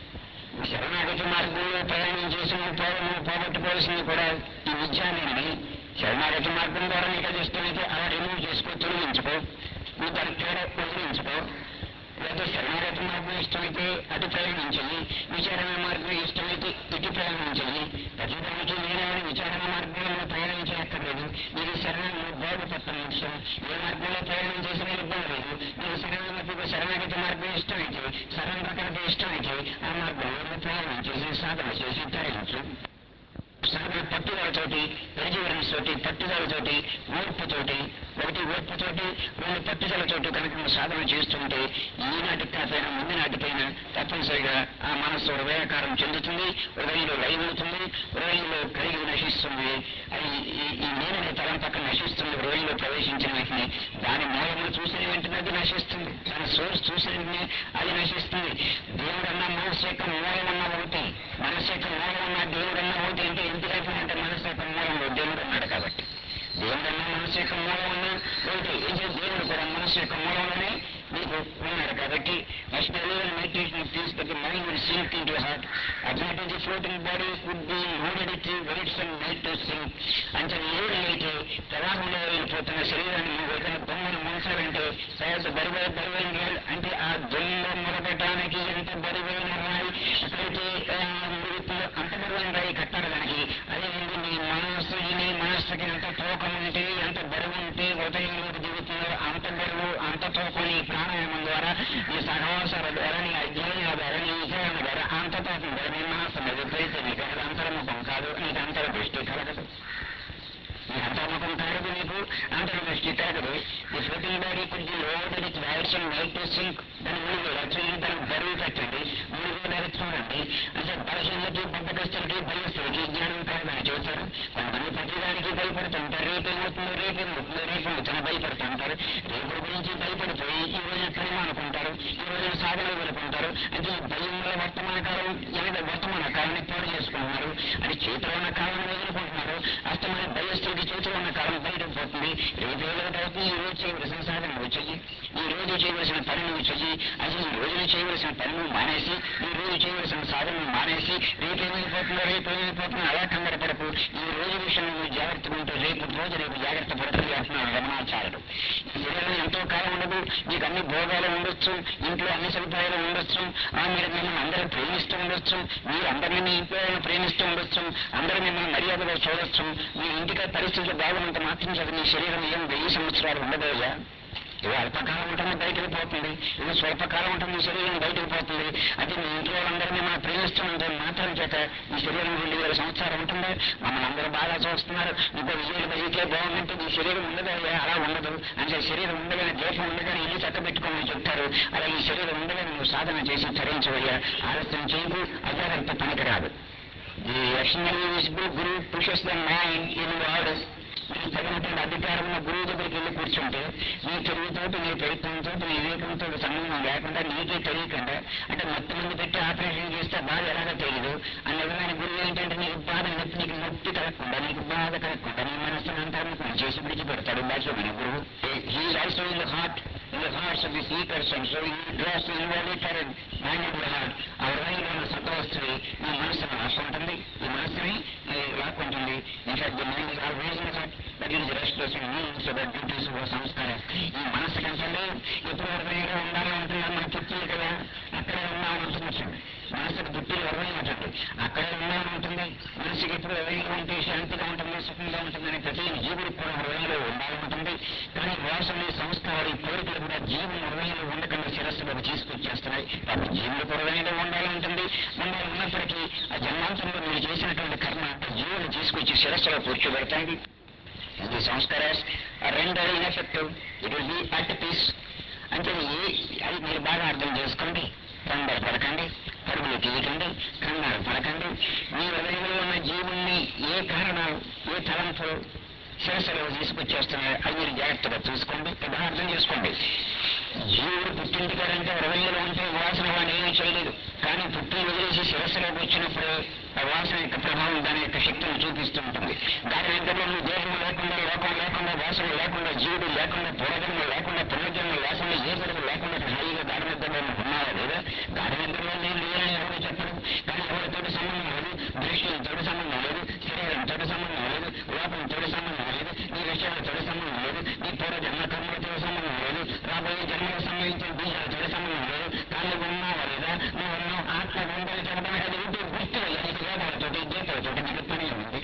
శరణాగతి మార్గంలో ప్రయాణం చేసి నువ్వు పోగ నువ్వు పోగొట్టుకోవాల్సింది కూడా ఈ విద్యానండి శరణాగతి మార్గం ద్వారా నీకు అది ఇష్టమైతే అలా రిమూవ్ చేసుకో తొలగించుకో నువ్వు దాని పేడ వదిలించుకో లేదా శరణాగతి మార్గం ఇష్టమైతే అటు ప్రయాణించాలి విచారణ మార్గం ఇష్టమైతే ఇటు ప్రయాణించాలి ప్రతిదానికి నేనేమైనా విచారణ మార్గంలో ప్రయాణించక్కర్లేదు నీకు శరణం బాగుపడటం ముఖ్యం ఏ మార్గంలో ప్రయాణం చేసినా ఇబ్బంది లేదు నీకు శరణాగతి శరణాగతి మార్గం ఇష్టమైతే శరణ ప్రకటన ఇష్టమైతే ఆ మార్గంలో నువ్వు ప్రయాణం చేసి సాధన చేసి తరించు సాధన పట్టుదలతోటి పెరిజివరెన్స్ తోటి పట్టుదలతోటి ఓర్పుతోటి ఒకటి ఓర్పుతోటి రెండు పట్టుదలతోటి కనుక నువ్వు సాధన చేస్తుంటే ఈనాటికి కాకపోయినా ముందు నాటికైనా తప్పనిసరిగా ఆ మనస్సు హృదయాకారం చెందుతుంది హృదయంలో లయమవుతుంది హృదయంలో కలిగి నశిస్తుంది అది ఈ- ఈ నేననే తలం పక్కన నశిస్తుంది హృదయంలో ప్రవేశించిన వెంటనే దాని మూలములు చూసిన వెంటనే అది నశిస్తుంది దాని సోర్స్ చూసిన వెంటనే అది నశిస్తుంది దేవుడన్న మనస్సు యొక్క మూలమన్న ఒకటి మనస్సు యొక్క మూలమన్న దేవుడన్న ఒకటి అంటే ఎందుకంటే అంటే మనస్సు యొక్క మూలంలో దేవుడు ఉన్నాడు కాబట్టి దేవుడన్న మనస్సు యొక్క మూలం ఉన్న ఒకటి ఇది దేవుడు కూడా మనస్సు యొక్క మూలంలోనే మీకు ఉన్నాడు కాబట్టి first meditation please that mind will sink in to heart అట్లాంటి the floating body could be moded it weights and night to sink అంటే ఏదైతే ప్రవాహంలో వెళ్ళిపోతున్న శరీరాన్ని నువ్వు ఏదైనా బొమ్మను ముంచాలంటే సహజ బరువైన బరువైన రాయి అంటే ఆ దొంగ మొదలపెట్టడానికి ఎంత బరువైన రాయి ఎక్కడైతే ఆ, మురుగుతుందో అంత బరువైన రాయి కట్టాలి దానికి అదేవిధంగా నీ మనస్సు నీ మనస్సుకి ఎంత తూకం ఉంటే ఎంత బరువు ఉంటే ఉదయంలోకి దిగుతుందో అంత బరువు అంత తూకం నీ ప్రాణాయామం ద్వారా నీ సహవాసాల ద్వారా నీ అధ్యయనాల ద్వారా నీ విచారణ ద్వారా అంత తూకం ద్వారా నీ మనస్సు మీద పెడితే నీకు అది అంతర్ముఖం కాదు నీకు అంతర్దృష్టి కలగదు ఈ అంతర్ముఖం కాదు నీకు అంతర్దృష్టి కలగదు ఈ ఫ్లోటింగ్ బాడీ కొంచెం load it waits and wait to sink దాని మూడు లక్షలు దానికి బరువు పెట్టండి మూడు వేల చూడండి అంటే బలహీనకి బద్దకస్తులకి భయస్తులకి జ్ఞానం కాదని చెబుతారు కొంతమంది ప్రతిదానికి భయపడుతుంటారు రేపు ఏమవుతుందో రేపు ఏమవుతుందో రేపు అవుతుందో భయపడుతుంటారు రేపు గురించి భయపడిపోయి ఈ రోజు ఎక్కడేమో అనుకుంటారు ఈ రోజు సాధన వదులుకుంటారు అంటే ఈ భయం వల్ల వర్తమాన కాలం ఎనభై వర్తమాన కాలాన్ని పాడు చేసుకుంటున్నారు అది చేతిలో ఉన్న కాలాన్ని వదులుకుంటున్నారు అస్తమైన భయస్తులకి చేతిలో ఉన్న కాలం బయటకు పోతుంది రేపు ఏదవుతుంది ఈ రోజు చేయవలసిన సాధన నువ్వు చెయ్యి ఈ రోజు చేయవలసిన పని నువ్వు చెయ్యి అది ఈ రోజున చేయవలసిన పని నువ్వు మానేసి ఈ రోజు చేయవలసిన సాధన నువ్వు మానేసి రేపు ఏమైపోతుందో రేపు ఏమైపోతుందో అలా కంగారు పడకు ఈ రోజు విషయం నువ్వు జాగ్రత్తగా ఉంటే రేపు రోజు రేపు జాగ్రత్త పడుతుంది అంటున్నాడు రమణాచార్యుడు ఈ శరీరం ఎంతో కాలం ఉండదు నీకు అన్ని భోగాలు ఉండొచ్చు ఇంట్లో అన్ని సదుపాయాలు ఉండొచ్చు ఆ మీరు మిమ్మల్ని అందరూ ప్రేమిస్తూ ఉండొచ్చు మీరు అందరినీ మీ ఇంట్లో వాళ్ళని ప్రేమిస్తూ ఉండొచ్చు అందరూ మిమ్మల్ని మర్యాదగా చూడొచ్చు మీ ఇంటికి పరిస్థితులు బాగున్నంత మాత్రం చేత మీ శరీరం ఏం వెయ్యి సంవత్సరాలు ఉండదోజా ఇది అల్పకాలం ఉంటుంది బయటకు పోతుంది ఇది స్వల్పకాలం ఉంటుంది శరీరం బయటకు పోతుంది అది మీ ఇంట్లో వాళ్ళందరూ మిమ్మల్ని ప్రేమిస్తూ ఉంటే మాత్రం చేత ఈ శరీరం రెండు వేల సంవత్సరాలు ఉంటుంది మమ్మల్ని అందరూ బాగా చూస్తున్నారు ఇంకో విజయాలు బతికే బాగుంటే ఈ శరీరం ఉండదు అలా ఉండదు అంటే శరీరం ఉండగానే దేశం ఉండగానే ఇల్లు చక్క పెట్టుకోమని చెప్తారు అలా ఈ శరీరం ఉండగానే నువ్వు సాధన చేసి తరించవయ్యా ఆలస్యం చేయకు అజాగ్రత్త పనికిరాదు The externally visible guru pushes the mind inward. నీకు తగినటువంటి అధికారం ఉన్న గురువు దగ్గరికి వెళ్ళి కూర్చుంటే నీ తెలివితోటి నీ ప్రయత్నంతో నీ వివేకంతో సంబంధం లేకుండా నీకే తెలియకుండా అంటే మొత్తం మంది పెట్టి ఆపరేషన్ చేస్తే బాధ ఎలాగో తెలియదు ఆ నిజమైన గురువు ఏంటంటే నీకు బాధ నొప్పి నీకు నొప్పి కలగకుండా నీకు బాధ కలగకుండా నీ మనస్సును అంతర్ముఖం చేసి విడిచిపెడతాడు బాధ్యమైన గురువు he is also in the heart in the hearts of the see person so he draws involve for mind of the heart ఆ హృదయంలో ఉన్న సత్వస్తుని నీ మనస్సును లాక్కుంటుంది ఈ మనస్సుని ఆ, లాక్కుంటుంది in fact the mind is always in heart that is restless and means that duties of సంస్కారం ఈ మనస్సు కంటే ఎప్పుడు హృదయంగా ఉండాలని ఉంటుందా మన పుట్టింది కదా అక్కడే ఉండాలని ఉంటుంది మనసుకు పుట్టిన హృదయం ఉంటుంది అక్కడే ఉండాలని ఉంటుంది మనసుకి ఎప్పుడు హృదయంగా ఉంటే శాంతిగా ఉంటుంది సుఖంగా ఉంటుందని ప్రతి జీవుడికి కూడా హృదయంలో ఉండాలనుంటుంది కానీ వాసన సంస్కారాలు ఈ కోరికలు కూడా జీవుని హృదయంలో ఉండకుండా శిరస్సులోకి తీసుకొచ్చేస్తున్నాయి కాబట్టి జీవుడికి హృదయంలో ఉండాలంటుంది ఉండాలి ఉన్నప్పటికీ ఆ జన్మాంతంలో మీరు చేసినటువంటి కర్మ జీవుని తీసుకొచ్చి శిరస్సులో కూర్చోబెడతాయి ఇది సంస్కారాస్ render ineffective it will be at peace అంటే ఏ అది మీరు బాగా అర్థం చేసుకోండి తొందర పడకండి పరుగులు తీయకండి కంగారు పడకండి మీ హృదయంలో ఉన్న జీవుల్ని ఏ కారణాలు ఏ తలంపులు శిరస్సులో తీసుకొచ్చేస్తున్నాయో అది మీరు జాగ్రత్తగా చూసుకోండి బాగా అర్థం చేసుకోండి జీవుడు పుట్టింటికాడంటే హృదయంలో ఉంటే వాసన వాడిని ఏమీ చేయలేదు మనసులోకి వచ్చినప్పుడు ఆ వాసన యొక్క ప్రభావం దాని యొక్క శక్తిని చూపిస్తూ ఉంటుంది దాని వెంటనే నువ్వు దేహం లేకుండా లోకం లేకుండా వాసన లేకుండా జీవుడు లేకుండా పూర్వజన్మ లేకుండా పునర్జన్మ లేకుండా ఏ జన్మ లేకుండా హాయిగా దాని మధ్యలో నువ్వు ఉన్నావా లేదా దాని మధ్యలో నేను లేదని ఎవరు చెప్పరు కానీ ఎవరితోటి సంబంధం లేదు దృష్టితో సంబంధం లేదు శరీరంతో సంబంధం లేదు లోపంతో సంబంధం లేదు నీ విషయాలతో సంబంధం లేదు నీ పూర్వజన్మ కర్మలతో సంబంధం లేదు రాబోయే జన్మలకు సంబంధించిన బీజాలతో సంబంధం లేదు కానీ ఉన్నావా లేదా నువ్వు ఉన్నావు ఆత్మ ఉందని చెప్పడానికి అది ఉంటే గుర్తు నీకు వేదాలతోటి గీతలతోటి నీకు పని ఉంది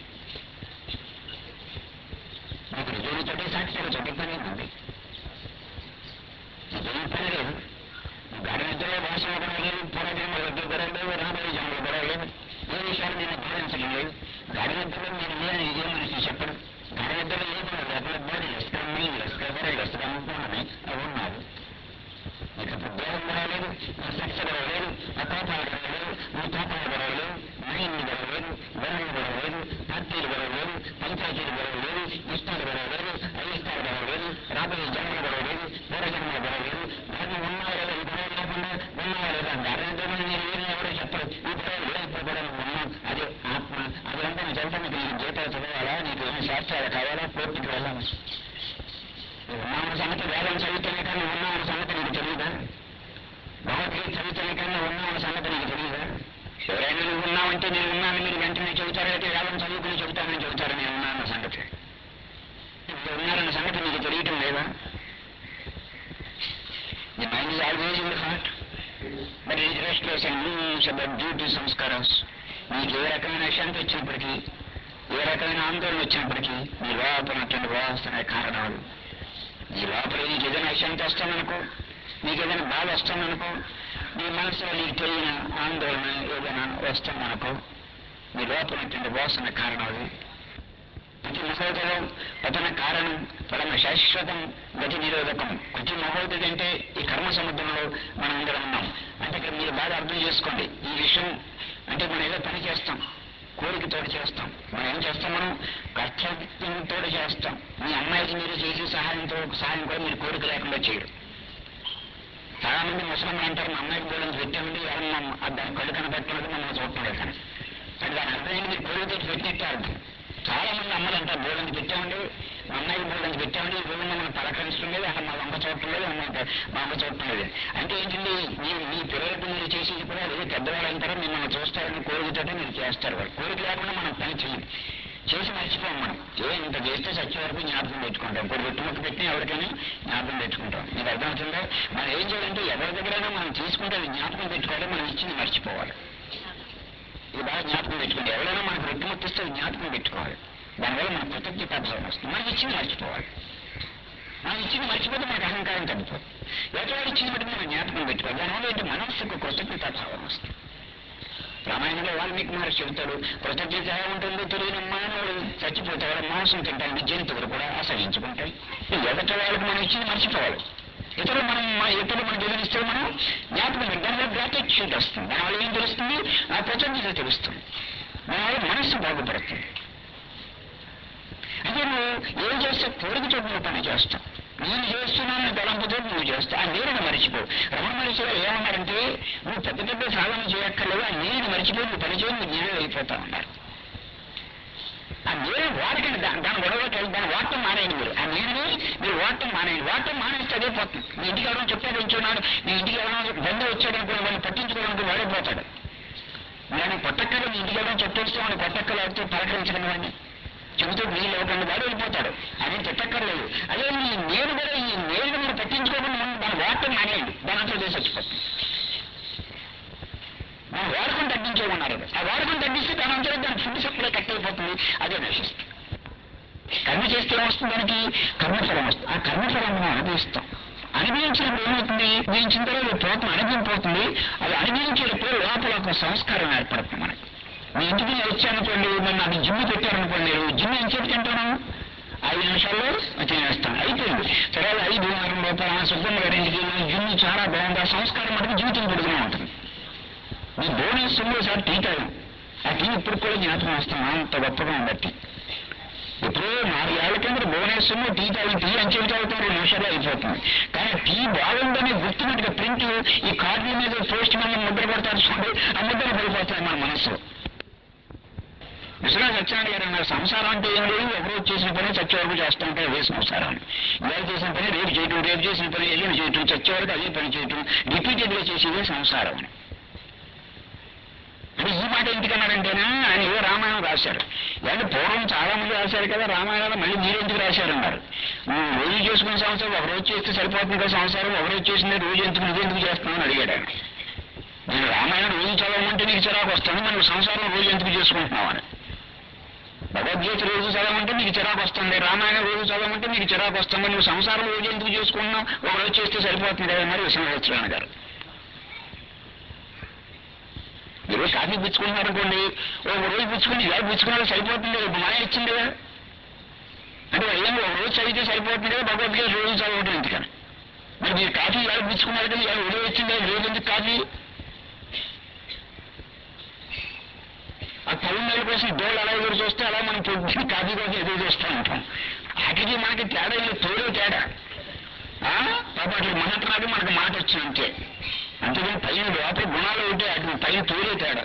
నీకు రుజువులతోటి సాక్ష్యాలతోటి పని ఉంది నీకేం పని లేదు గాడి నిద్రలో భాషలో కూడా లేదు పూర్వజన్మ వద్ద గొడవ లేవు రాబోయే జన్మల గొడవ లేదు ఏ విషయాలు నేను భావించడం లేదు గాడి నిద్రలో నేను లేని ఇదే మనిషి చెప్పడు గాడి నిద్రలో లేకుండా లోపల బోడి లెస్గా మీ లెస్గా కూడా లెస్గా ఉంటున్నాను అవి ఉన్నారు నీకు అప్పుడు దేహం కూడా లేదు నా శిక్ష కూడా లేదు నా కోపాలు కూడా లేదు నీ కోపాలు కూడా లేదు మైండ్ కూడా లేదు గొడవలు కూడా లేదు పార్టీలు కూడా లేదు పంచాయతీలు కూడా లేదు ఇష్టాలు కూడా లేదు అయిష్టాలు కూడా లేదు రాబోయే జన్మలు కూడా లేదు పూర్వజన్మలు కూడా లేదు దాన్ని ఉన్నావా లేదా ఈ గొడవ లేకుండా ఉన్నావా లేదా అరణ్యంలో నేను ఏమి ఎవరో చెప్పరు ఈ గొడవ లేదు ఇప్పుడు కూడా నువ్వు ఉన్నావు అదే ఆత్మ అది అంటే నీ జంట నీకు నీకు జీతాలు చదవాలా నీకు ఏమి శాస్త్రాలు కావాలా కోర్టుకి వెళ్ళాలి ఉన్నామన్న సంగతి వేదం చదివితేనే కానీ ఉన్నామన్న సంగతి నీకు తెలియదా భగవద్గీత చదివితేనే కానీ ఉన్నామన్న సంగతి నీకు తెలియదా ఎవరైనా నువ్వు ఉన్నావంటే నేను ఉన్నాను మీరు వెంటనే చెబుతారు అయితే వేదం చదువుకుని చెబుతానని చెబుతారు నేను ఉన్నానన్న సంగతి ఇప్పుడు ఉన్నారన్న సంగతి నీకు తెలియటం లేదా the mind is always in the heart but it restless and moves about duty సంస్కారస్ నీకు ఏ రకమైన శాంతి వచ్చినప్పటికీ ఏ రకమైన ఆందోళన వచ్చినప్పటికీ నీ లోపల ఉన్నటువంటి వాసన కారణాలు నీ లోపల నీకు ఏదైనా అశాంతి వస్తుందనుకో నీకు ఏదైనా బాధ వస్తుందనుకో నీ మనసులో నీకు తెలియని ఆందోళన ఏదైనా వస్తుందనుకో నీ లోపల ఉన్నటువంటి వాసన కారణాలు ప్రతి మహోదయం పతన కారణం పరమ శాశ్వతం గతి నిరోధకం ప్రతి మహోదయం అంటే ఈ కర్మ సముద్రంలో మనం అందరం ఉన్నాం అంటే ఇక్కడ మీరు బాగా అర్థం చేసుకోండి ఈ విషయం అంటే మనం ఏదో పని చేస్తాం కోరికతో చేస్తాం మనం ఏం చేస్తాం మనం కర్తవ్యంతో చేస్తాం మీ అమ్మాయికి మీరు చేసే సహాయంతో సహాయం కూడా మీరు కోరిక లేకుండా చేయరు చాలా మంది ముసలమ్మ అంటారు మా అమ్మాయికి బోర్డు పెట్టామండి ఎవరన్నా దాని కళ్ళు కనబెట్టలేదు మనం చూడటం లేదు కానీ కానీ దాని అర్థం ఏంటి మీరు కోరికతో పెట్టినట్టే అర్థం చాలా మంది అమ్మలు అంటారు బోర్డు పెట్టామండి మా అమ్మాయికి బోర్డు పెట్టామండి ఈ రోజు మనం పలకరిస్తుండేది అక్కడ మా వంక చూడటం లేదు అమ్మ మా అమ్మ చూడటం లేదు అంటే ఏంటండి మీ మీ పిల్లలకు మీరు చేసేది కూడా ఏదో పెద్దవాళ్ళు అంటారో మిమ్మల్ని చూస్తారని కోరికతోటే మీరు చేస్తారు వాళ్ళు కోరిక లేకుండా మనం పని చేయం చేసి మర్చిపోం మనం ఏ ఇంత చేస్తే సత్య వరకు జ్ఞాపకం పెట్టుకుంటాం ఇప్పుడు గుట్టుముక్క పెట్టి ఎవరికైనా జ్ఞాపకం పెట్టుకుంటాం మీకు అర్థమవుతుందా మనం ఏం చేయాలంటే ఎవరి దగ్గరైనా మనం తీసుకుంటే అది జ్ఞాపకం పెట్టుకోవాలి మనం ఇచ్చింది మర్చిపోవాలి ఇది బాగా జ్ఞాపకం పెట్టుకోండి ఎవరైనా మనకు రుట్టుముట్టిస్తే అది జ్ఞాపకం పెట్టుకోవాలి దానివల్ల మన కృతజ్ఞత భావం వస్తుంది మనం ఇచ్చింది మర్చిపోవాలి మనం ఇచ్చింది మర్చిపోతే మనకు అహంకారం తగ్గిపోతుంది ఎటువంటి ఇచ్చింది బట్టి మనం జ్ఞాపకం పెట్టుకోవాలి దానివల్ల ఏంటి మనస్సుకు కృతజ్ఞత భావం వస్తుంది రామాయణంలో వాల్మీకి మహర్షి చెబుతాడు కృతజ్ఞత ఎలా ఉంటుందో తెలియని మానవుడు చచ్చిపోతాడు మాంసం తింటానికి జంతువులు కూడా ఆశ్రయించుకుంటాయి ఎదట వాళ్ళకి మనం ఇచ్చింది మర్చిపోవాలి ఇతరులు మనం మన ఇతరులు మనకు ఎదిరిస్తే మనం జ్ఞాపకం పెట్టి దానివల్ల గ్రాటిట్యూడ్ వస్తుంది దానివల్ల ఏం తెలుస్తుంది ఆ కృతజ్ఞత తెలుస్తుంది దానివల్ల మనస్సు బాగుపడుతుంది అంటే నువ్వు ఏం చేస్తే కోరికతో నువ్వు పని చేస్తావు నేను చేస్తున్నాను తలంపుతో నువ్వు చేస్తావు ఆ నీరుని మరిచిపో రమణ మనిషి గారు ఏమన్నారంటే నువ్వు పెద్ద పెద్ద సాధన చేయక్కర్లేదు ఆ నీరుని మరిచిపోయి నువ్వు పని చేయి నువ్వు జ్ఞానం అయిపోతా ఉన్నారు ఆ నీరు వాడకండి దాని దాని గొడవకి వెళ్ళి దాన్ని వాడటం మానేయండి మీరు ఆ నీరుని మీరు వాడటం మానేయండి వాడటం మానేస్తే అదే పోతుంది మీ ఇంటికి ఎవరైనా చెప్పాడు ఉంచున్నాడు మీ ఇంటికి ఎవరైనా బంధు వచ్చాడు అనుకుని వాడిని పట్టించుకోవడానికి వాడిపోతాడు నేను కొట్టక్కలు మీ ఇంటికి ఎవరైనా చెప్పేస్తే వాడిని కొట్టక్కలు అయితే పలకరించడం వాడిని చెబుతూ నీళ్ళు ఇవ్వకుండా వాడు వెళ్ళిపోతాడు ఆయన చెప్పక్కర్లేదు అదే ఈ నేరు కూడా ఈ నేరుగా మీరు పట్టించుకోకుండా మనం దాని వాడటం మానేయండి దాని అంతా చేసి వచ్చిపోతుంది మనం వాడకం తగ్గించేమన్నారు ఆ వాడకం తగ్గిస్తే దాని అంతా దాని ఫుడ్ సప్లై కట్ అయిపోతుంది అదే నశిస్తుంది కర్మ చేస్తే ఏమొస్తుంది దానికి కర్మఫలం వస్తుంది ఆ కర్మఫలం మనం అనుభవిస్తాం అనుభవించినప్పుడు ఏమవుతుంది అనుభవించిన తర్వాత పోతం అనుభవిపోతుంది అది అనుభవించేటప్పుడు లోపల ఒక సంస్కారం ఏర్పడుతుంది మనకి మీ ఇంటికి నేను వచ్చానుకోండి మరి నాకు జిమ్ము పెట్టారనుకోండి నేను జిమ్ ఏం చెప్పి తింటాను ఐదు నిమిషాల్లో తినేస్తాను అయిపోయింది తర్వాత ఐదు వారం రూపాయలు ఆ సుబ్బమ్మ గారి ఇంటికి వెళ్ళి జిమ్ చాలా బాగుంది ఆ సంస్కారం మటుకు జీవితం పొడుగునే ఉంటుంది మీ బోనస్ సొమ్ము సార్ టీ తాగు ఆ టీ ఇప్పుడు కూడా జ్ఞాపకం వస్తాం అంత గొప్పగా ఉండట్టి ఇప్పుడు నాలుగేళ్ల కింద బోనస్ సొమ్ము టీ తాగి టీ అంచెలు తాగుతాం రెండు నిమిషాలు అయిపోతుంది కానీ టీ బాగుందని గుర్తున్నట్టుగా ప్రింట్ ఈ కార్డు మీద పోస్ట్ మీద ముద్ర కొడతారు చూడండి ఆ ముద్ర పడిపోతాయి మన మనసు విశ్వనాథ సత్యనారాయణ గారు అన్నారు సంసారం అంటే ఏం లేదు ఒకరోజు చేసిన పని చచ్చే వరకు చేస్తూ ఉంటారు అదే సంసారం ఇవాళ చేసిన పని రేపు చేయటం రేపు చేసిన పని ఎల్లుండి చేయటం చచ్చే వరకు అదే పని చేయటం రిపీటెడ్ గా చేసేదే సంసారం అని అంటే ఈ మాట ఎందుకన్నారంటేనా ఆయన ఏదో రామాయణం రాశారు అంటే పూర్వం చాలా మంది రాశారు కదా రామాయణాలు మళ్ళీ మీరు ఎందుకు రాశారన్నారు నువ్వు రోజు చేసుకున్న సంవత్సరం ఒక రోజు చేస్తే సరిపోతుంది కదా సంవత్సరం ఒక రోజు చేసిందే రోజు ఎందుకు నువ్వు ఎందుకు చేస్తున్నావు అడిగాడు ఆయన నేను రామాయణం రోజు చదవమంటే నీకు చిరాకు వస్తాను మనం సంసారం రోజు ఎందుకు చేసుకుంటున్నావు అని భగవద్గీత రోజు చదవమంటే నీకు చిరాకు వస్తుంది రామాయణం రోజు చదవమంటే నీకు చిరాకు వస్తుంది నువ్వు సంసారం రోజు ఎందుకు చేసుకుంటున్నావు ఒక రోజు చేస్తే సరిపోతుంది కదా మరి విశ్వనాథ గారు మీరు కాఫీ పుచ్చుకుంటున్నారు అనుకోండి ఒక రోజు పుచ్చుకుని ఇలా పుచ్చుకున్నాడు సరిపోతుంది కదా మాయ ఇచ్చింది కదా అంటే ఏం ఒక రోజు చదివితే సరిపోతుంది కదా భగవద్గీత రోజు చదవటం ఎందుకని మరి మీరు కాఫీ ఇలా పుచ్చుకున్నారు కదా ఇలా ఉదయం వచ్చింది కదా రోజు ఎందుకు కాఫీ ఆ తమిళనాడు కోసం డోలు అలా ఎదురు చూస్తే అలా మనం పొద్దున్న కాఫీ కోసం ఎదురు చూస్తూ ఉంటాం వాటికి మనకి తేడా లేదు తోడే తేడా ఆ? పాపం అట్లా మహత్రాడు మనకు మాట వచ్చింది అంతే అంతేగాని పైన లోపల గుణాలు ఉంటే అటు పైన తోడే తేడా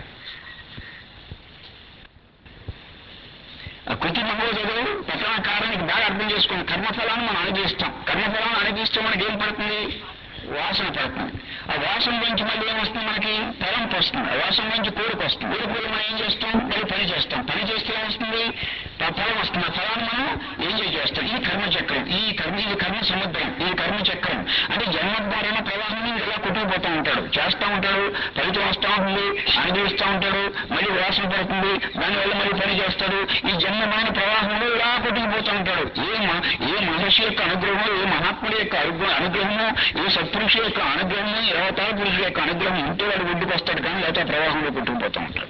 ఆ కృతి మంగళ చదువు పట్టణ కారణానికి బాగా అర్థం చేసుకోండి కర్మఫలాన్ని మనం అనుభవిస్తాం కర్మఫలాన్ని అనుభవిస్తే మనకి ఏం పడుతుంది వాసన పడుతుంది ఆ వాసన నుంచి మళ్ళీ ఏమొస్తుంది మనకి తలంపు వస్తుంది ఆ వాసన నుంచి కోరిక వస్తుంది కోరిక వల్ల మనం ఏం చేస్తాం మళ్ళీ పని చేస్తాం పని చేస్తే ఏమొస్తుంది ఆ ఫలం వస్తుంది ఆ ఫలాన్ని మనం ఎంజాయ్ చేస్తాం ఇది కర్మ చక్రం ఈ కర్మ ఇది కర్మ సముద్రం ఇది కర్మ చక్రం అంటే జన్మద్వారైన ప్రవాహం ఇలా కొట్టుకుపోతూ ఉంటాడు చేస్తూ ఉంటాడు ఫలితం వస్తూ ఉంటుంది అనుభవిస్తూ ఉంటాడు మళ్ళీ వాసన పడుతుంది దానివల్ల మళ్ళీ పని చేస్తాడు ఈ జన్మమైన ప్రవాహంలో ఇలా కొట్టుకుపోతూ ఉంటాడు ఏ మ- ఏ మహర్షి యొక్క అనుగ్రహం ఏ మహాత్ముడి యొక్క అనుగ్రహం అనుగ్రహము ఏ సత్పురుషు యొక్క అనుగ్రహము ఏ అవతార పురుషుల యొక్క అనుగ్రహం ఉంటే వాడు ఒడ్డుకు వస్తాడు కానీ లేకపోతే ఆ ప్రవాహంలో కొట్టుకుపోతూ ఉంటాడు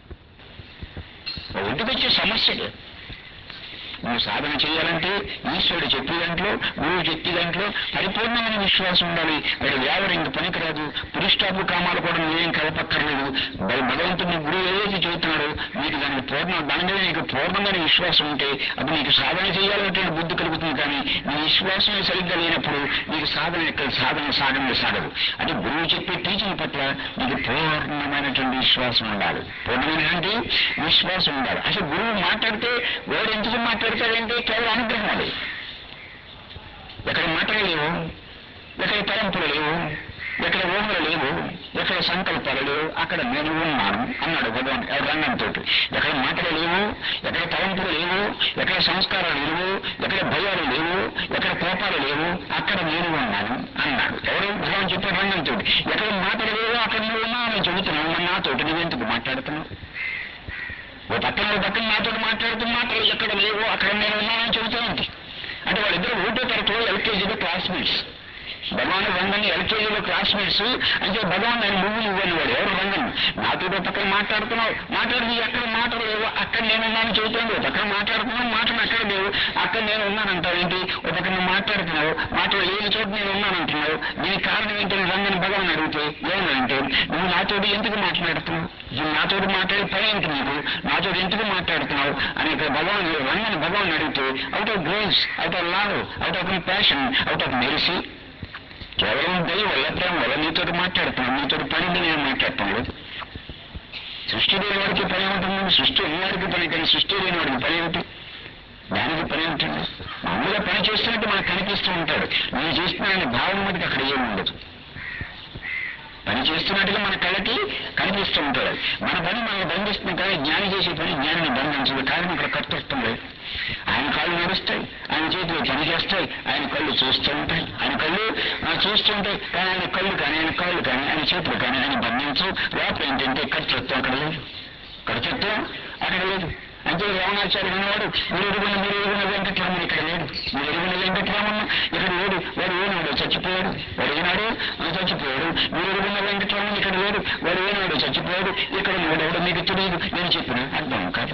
ఒడ్డుకు వచ్చే సమస్యలు నువ్వు సాధన చేయాలంటే ఈశ్వరుడు చెప్పే దాంట్లో గురువు చెప్పే దాంట్లో పరిపూర్ణమైన విశ్వాసం ఉండాలి వాడు వ్యాపారం ఇంక పనికిరాదు పురుష్టాపు కామాలు కూడా నువ్వేం కలపక్కర్లేదు భగ- భగవంతుడు నీ గురువు ఏదైతే చెబుతున్నాడో నీకు దానికి పూర్ణ దాని మీద నీకు పూర్ణమైన విశ్వాసం ఉంటే అప్పుడు నీకు సాధన చేయాలనేటువంటి బుద్ధి కలుగుతుంది కానీ నీ విశ్వాసం సరిగ్గా లేనప్పుడు నీకు సాధన ఎక్కడ సాధన సాగమే సాగదు అంటే గురువు చెప్పే టీచింగ్ పట్ల నీకు పూర్ణమైనటువంటి విశ్వాసం ఉండాలి పూర్ణమైన అంటే విశ్వాసం ఉండాలి అసలు గురువు మాట్లాడితే వాడు ఎందుకు మాట్లాడతాడంటే కేవలం అనుగ్రహం అది ఎక్కడ మాటలు లేవు ఎక్కడ తలంపులు లేవు ఎక్కడ ఊహలు లేవు ఎక్కడ సంకల్పాలు లేవు అక్కడ నేను ఉన్నాను అన్నాడు భగవాన్ రంగంతో ఎక్కడ మాటలు లేవు ఎక్కడ తలంపులు లేవు ఎక్కడ సంస్కారాలు లేవు ఎక్కడ భయాలు లేవు ఎక్కడ కోపాలు లేవు అక్కడ నేను ఉన్నాను అన్నాడు ఎవరు భగవాన్ చెప్పారు రంగంతో ఎక్కడ మాటలు లేవు అక్కడ నువ్వు ఉన్నావు అని చెబుతున్నావు మరి నాతోటి నువ్వెందుకు మాట్లాడుతున్నావు ఓ పక్కన ఓ పక్కన నాతో మాట్లాడుతున్న మాటలు ఎక్కడ లేవు అక్కడ నేను ఉన్నానని చెబుతానండి అంటే వాళ్ళిద్దరు ఒకటో తరగతిలో ఎల్కేజీలో క్లాస్మేట్స్ భగవాన్ రంగన్ ఎల్కేజీలో క్లాస్మేట్స్ అంటే భగవాన్ నేను నువ్వు నువ్వు అనేవాడు ఎవరు రంగన్ నాతో ఓ పక్కన మాట్లాడుతున్నావు మాట్లాడుతూ ఎక్కడ మాటలు లేవు అక్కడ నేను ఉన్నాను చెబుతాను ఓ పక్కన మాట్లాడుతున్నావు మాటలు అక్కడ లేవు అక్కడ నేను ఉన్నానంటావు ఏంటి ఒక పక్కన నువ్వు మాట్లాడుతున్నావు మాటలు లేని చోట నేను ఉన్నానంటున్నావు దీనికి కారణం ఏంటని రంగన్ భగవాన్ అడిగితే ఏమనంటే నువ్వు నాతోటి ఎందుకు మాట్లాడుతున్నావు ఇది నాతోటి మాట్లాడే పని ఏంటి నీకు నాతో ఎందుకు మాట్లాడుతున్నావు అని ఇక్కడ భగవాన్ రంగన్ భగవాన్ అడిగితే out of grace out of love out of compassion out of mercy కేవలం దయ వల్ల ప్రేమ వల్ల నీతో మాట్లాడుతున్నాను నీతో పని ఉంది నేను మాట్లాడటం లేదు సృష్టి లేని వాడికి పని ఉంటుంది సృష్టి ఉన్నవాడికి పని కానీ సృష్టి లేని వాడికి పని ఏమిటి దానికి పని ఉంటుంది మామూలుగా పని చేస్తున్నట్టు మనకు కనిపిస్తూ ఉంటాడు నేను చేస్తున్నానని భావం మీదకి అక్కడ ఏమి ఉండదు పని చేస్తున్నట్టుగా మన కళ్ళకి కనిపిస్తూ ఉంటాడు మన పని మనల్ని బంధిస్తుంది కానీ జ్ఞాని చేసే పని జ్ఞానిని బంధించదు కారణం ఇక్కడ కర్తృత్వం లేదు ఆయన కాళ్ళు నడుస్తాయి ఆయన చేతులు పని చేస్తాయి ఆయన కళ్ళు చూస్తూ ఉంటాయి ఆయన కళ్ళు ఆ, చూస్తూ ఉంటాయి కానీ ఆయన కళ్ళు కానీ ఆయన కాళ్ళు కానీ ఆయన చేతులు కానీ ఆయన బంధించు లోపల ఏంటంటే కర్తృత్వం అక్కడ లేదు కర్తృత్వం అక్కడ లేదు అంటే రావణాచార్య ఉన్నవాడు మీరు ఎరుగున్న మీరు ఎరుగున్న వెంకటరామన్ ఇక్కడ లేడు మీరు ఎరుగున్న వెంకటరామన్ ఇక్కడ లేడు వాడు ఏనాడు చచ్చిపోయాడు వాడు ఏనాడు ఆ, చచ్చిపోయాడు మీరు ఎరుగున్న వెంకటరామన్ ఇక్కడ లేడు వాడు ఏనాడు చచ్చిపోయాడు ఇక్కడ ఉన్నాడు మీకు తెలియదు నేను చెప్పిన అర్థం కాదు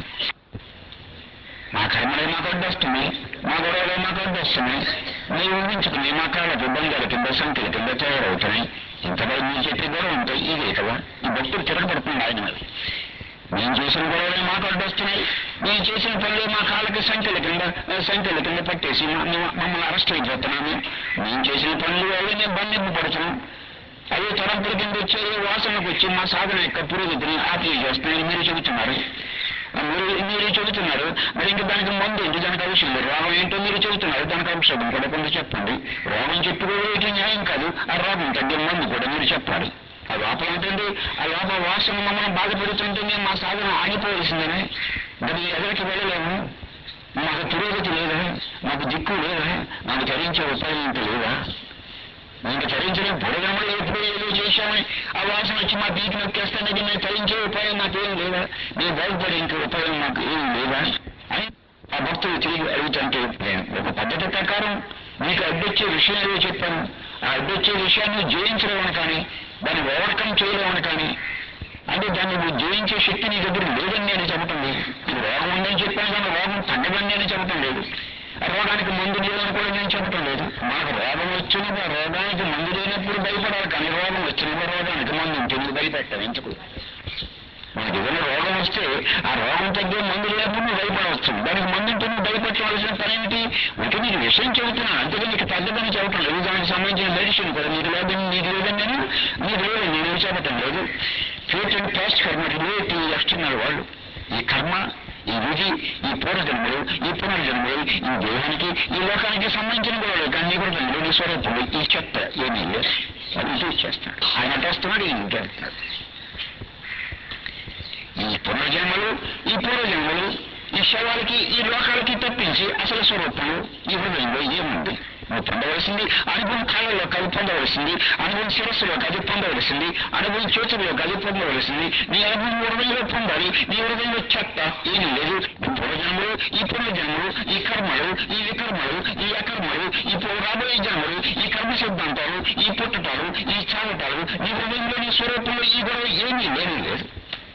మా కర్మలే మాకు అడ్డొస్తున్నాయి మా గొడవలే మాకు అడ్డొస్తున్నాయి మేము ఊహించుకుని మా కాళ్ళకి బంగారు కింద సంఖ్యల కింద తయారవుతున్నాయి ఇంతలో మీరు చెప్పే గొడవ ఉంటాయి ఇదే కదా ఈ భక్తులు తిరగబడుతుంది ఆయన మీద మేము చేసిన గొడవలే మాకు అడ్డొస్తున్నాయి మేము చేసిన పనులే మా కాళ్ళకి సంఖ్యల కింద ఆ సంఖ్యల కింద పట్టేసి మా- మా- మమ్మల్ని అరెస్ట్ అయిపోతున్నాము మేము చేసిన పనులు వల్ల మేము బంధింపు పడుతున్నాం అవి తలంపుల కింద వచ్చే వాసనకు వచ్చి మా సాధన యొక్క పురోగతిని ఆపి చేస్తున్నాయని మీరు చెబుతున్నారు మీరు మీరు చెబుతున్నారు మరి ఇంకా దానికి మందు ఏంటి దానికి అవసరం లేదు రోగం ఏంటో మీరు చెబుతున్నారు దానికి అవసరం కూడా కొంత చెప్పండి రోగం చెప్పుకోవడానికి న్యాయం కాదు ఆ రోగం తగ్గే మందు కూడా మీరు చెప్పాలి ఆ లోపల ఉంటుంది ఆ లోపల వాసన మమ్మల్ని బాధపడుతుంటే మేము మా సాధన ఆగిపోవలసిందని మరి ఎదరికి వెళ్ళలేము మాకు పురోగతి లేదా మాకు దిక్కు లేదా మాకు ధరించే ఉపాయం ఇంత లేదా ఇంకా తరించిన బుడగమలో ఎప్పుడో ఏదో చేశామని ఆ వాసన వచ్చి మా బీకి నొక్కేస్తాను మేము తరించే ఉపాయం మాకేం లేదా మేము బాగుపడే ఇంక ఉపాయం మాకు ఏం లేదా అని ఆ భక్తులు తిరిగి అడుగుతుంటే నేను ఒక పద్ధతి ప్రకారం మీకు అడ్డొచ్చే విషయం ఏదో చెప్పాను ఆ అడ్డొచ్చే విషయాన్ని జయించడం కానీ దాన్ని ఓవర్కమ్ చేయడం కానీ అంటే దాన్ని నువ్వు జయించే శక్తి నీ దగ్గర లేదని నేను చెప్పటం లేదు నువ్వు రోగం ఉందని చెప్పాను కానీ రోగం తగ్గదని నేను చెప్పటం లేదు ఆ రోగానికి మందు లేదని కూడా నేను చెప్పటం లేదు మాకు రోగం వచ్చినప్పుడు ఆ రోగానికి మందు లేనప్పుడు భయపడాలి కానీ రోగం వచ్చినప్పుడు రోగానికి మందు ఉంటుంది భయపెట్టాలి ఎందుకు మనకి ఏదైనా రోగం వస్తే ఆ రోగం తగ్గే మందు లేనప్పుడు నువ్వు భయపడవచ్చు దానికి మందు ఉంటే నువ్వు భయపడవలసిన పని ఏమిటి అంటే నీకు విషయం చెబుతున్నాను అంతేగా నీకు తగ్గదని చెప్పటం లేదు దానికి సంబంధించిన మెడిసిన్ కూడా నీకు లేదని నీకు లేదని నేను నీకు లేదని నేను చెప్పటం లేదు future and past karma relate ఈ ఎక్స్టర్నల్ వాళ్ళు ఈ కర్మ ఈ విధి ఈ పూర్వజన్మలు ఈ పునర్జన్మలు ఈ దేహానికి ఈ లోకానికి సంబంధించిన గొడవలు కానీ నీ కూడా నీ స్వరూపంలో ఈ చెత్త ఏమీ లేదు అది ఇది చేస్తాడు ఆయన అటేస్తున్నాడు ఈయన ఇంకేస్తున్నాడు ఈ పునర్జన్మలు ఈ పూర్వజన్మలు ఈ శవాలకి ఈ లోకాలకి తప్పించి అసలు స్వరూపంలో ఈ హృదయంలో ఏముంది నువ్వు పొందవలసింది అనుభవం కాళ్ళలో అది పొందవలసింది అనుభవం శిరస్సులో అది పొందవలసింది అనుభవం చేతుల్లో అది పొందవలసింది నీ అనుభవం హృదయంలో పొందాలి నీ హృదయంలో చెత్త ఏమీ లేదు ఈ పూర్వజన్మలు ఈ పునర్జన్మలు ఈ కర్మలు ఈ వికర్మలు ఈ అకర్మలు ఈ పూ- రాబోయే జన్మలు ఈ కర్మ సిద్ధాంతాలు ఈ పుట్టటాలు ఈ చావటాలు నీ హృదయంలో నీ స్వరూపంలో ఈ గొడవ ఏమీ లేనే లేదు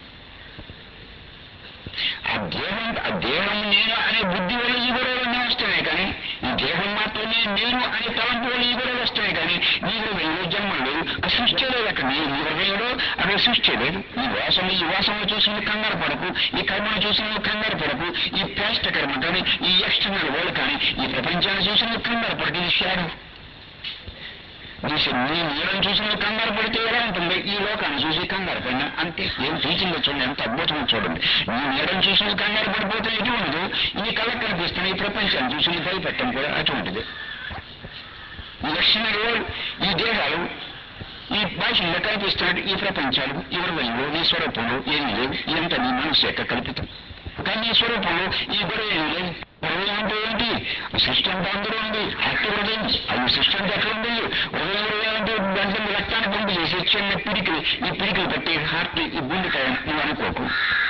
ఆ దేహం ఆ దేహం నేను అనే బుద్ధి వల్ల ఈ గొడవలన్నీ వస్తున్నాయి కానీ ఈ దేహం మాత్రమే నేను అనే తలంపు వల్ల ఈ గొడవలు వస్తున్నాయి కానీ నీ హృదయంలో జన్మ లేదు ఆ సృష్టి లేదు అక్కడ నీ నీ హృదయంలో అక్కడ సృష్టి లేదు ఈ వాసన ఈ వాసనలు చూసి నువ్వు కంగారు పడకు ఈ కర్మను చూసి నువ్వు కంగారు పడకు ఈ ప్యాస్ట్ కర్మ కానీ ఈ ఎక్స్టర్నల్ వరల్డ్ కానీ ఈ ప్రపంచాన్ని చూసి నువ్వు కంగారు పడకు ఇది షాడో నీ నీ నీడను చూసి నువ్వు కంగారు పడితే ఎలా ఉంటుంది ఈ లోకాన్ని చూసి కంగారు పడినా అంతే ఏం టీచింగ్ చూడండి ఎంత అద్భుతంగా చూడండి నీ నీడను చూసి నువ్వు కంగారు పడిపోతే ఎటు ఉండదు ఈ కళ్ళకు కనిపిస్తున్న ఈ ప్రపంచాన్ని చూసి నువ్వు భయపెట్టడం కూడా అటువంటిది ఈ లక్షణాలు ఈ దేహాలు ఈ భాషల్లో కనిపిస్తున్నట్టు ఈ ప్రపంచాలు ఈ హృదయంలో నీ స్వరూపంలో ఏమీ లేవు ఇదంతా నీ మనసు యొక్క కల్పితం కానీ ఈ స్వరూపంలో ఈ గొడవ ఏమీ లేదు హృదయం అంటే ఏంటి సృష్టి అంతా అందులో ఉంది హత్య హృదయం అది సృష్టి అంతా ఎక్కడ ఉంది హృదయం హృదయం అంటే దాంట్లో రక్తాన్ని పంపు చేసి చిన్న పిడికిలు ఈ పిడికిలు పట్టి హార్ట్ ఈ గుండెకాయ నువ్వు అనుకోకు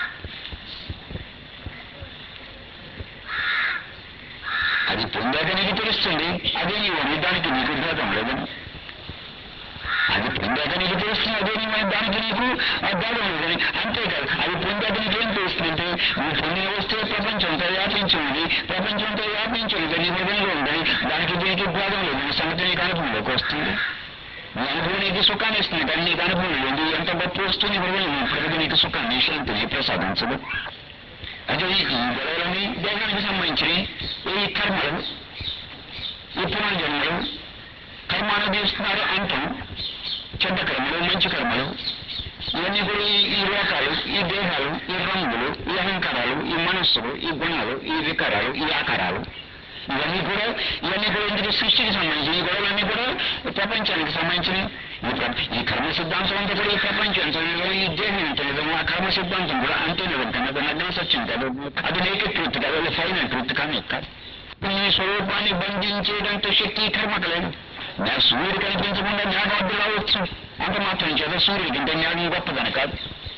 అది పొందాక నీకు తెలుస్తుంది అదే నీవు అనేదానికి నీకు భేదం లేదు అది పొందాక నీకు తెలుస్తుంది అదే నీవు అనే దానికి నీకు ఆ భేదం లేదని అంతేకాదు అది పొందాక నీకేం తెలుస్తుందంటే నువ్వు పొందిన వస్తువు ప్రపంచంతో వ్యాపించి ఉంది ప్రపంచంతో వ్యాపించి ఉంది నీ హృదయంలో ఉంది దానికి దీనికి భేదం లేదు నీ సంగతి నీకు అనుభవంలోకి వస్తుంది నీ అనుభవం నీకు సుఖాన్ని ఇస్తుంది కానీ నీకు అనుభవం లేదు ఎంత గొప్ప వస్తుంది హృదయం ప్రగతి నీకు సుఖాన్ని శాంతిని ప్రసాదించదు అంటే ఈ గొడవలన్నీ దేహానికి సంబంధించినవి ఈ కర్మలు ఈ పునర్జన్మలు కర్మ అనుభవిస్తున్నారు అంటాం చెడ్డ కర్మలు మంచి కర్మలు ఇవన్నీ కూడా ఈ ఈ లోకాలు ఈ దేహాలు ఈ రంగులు ఈ అహంకారాలు ఈ మనస్సులు ఈ గుణాలు ఈ వికారాలు ఈ ఆకారాలు ఇవన్నీ కూడా ఇవన్నీ కూడా ఇందుకు సృష్టికి సంబంధించి ఈ గొడవలన్నీ కూడా ప్రపంచానికి సంబంధించినవి ఈ ప్ర- ఈ కర్మ సిద్ధాంతం అంతా కూడా ఈ ప్రపంచం అంతా నిజం, ఈ దేహం అంతా నిజం ఆ కర్మ సిద్ధాంతం కూడా అంతే నిజం కానీ అది నగ్న సత్యం కాదు అది నేకెడ్ ట్రూత్ కాదు అది ఫైనల్ ట్రూత్ కానీ కాదు ఈ స్వరూపాన్ని బంధించేటంత శక్తి ఈ కర్మకు లేదు నా సూర్యుడు కనిపించకుండా జ్ఞానం వద్ద రావచ్చు అంత మాత్రం చేత సూర్యుడి కంటే జ్ఞానం గొప్పదని కాదు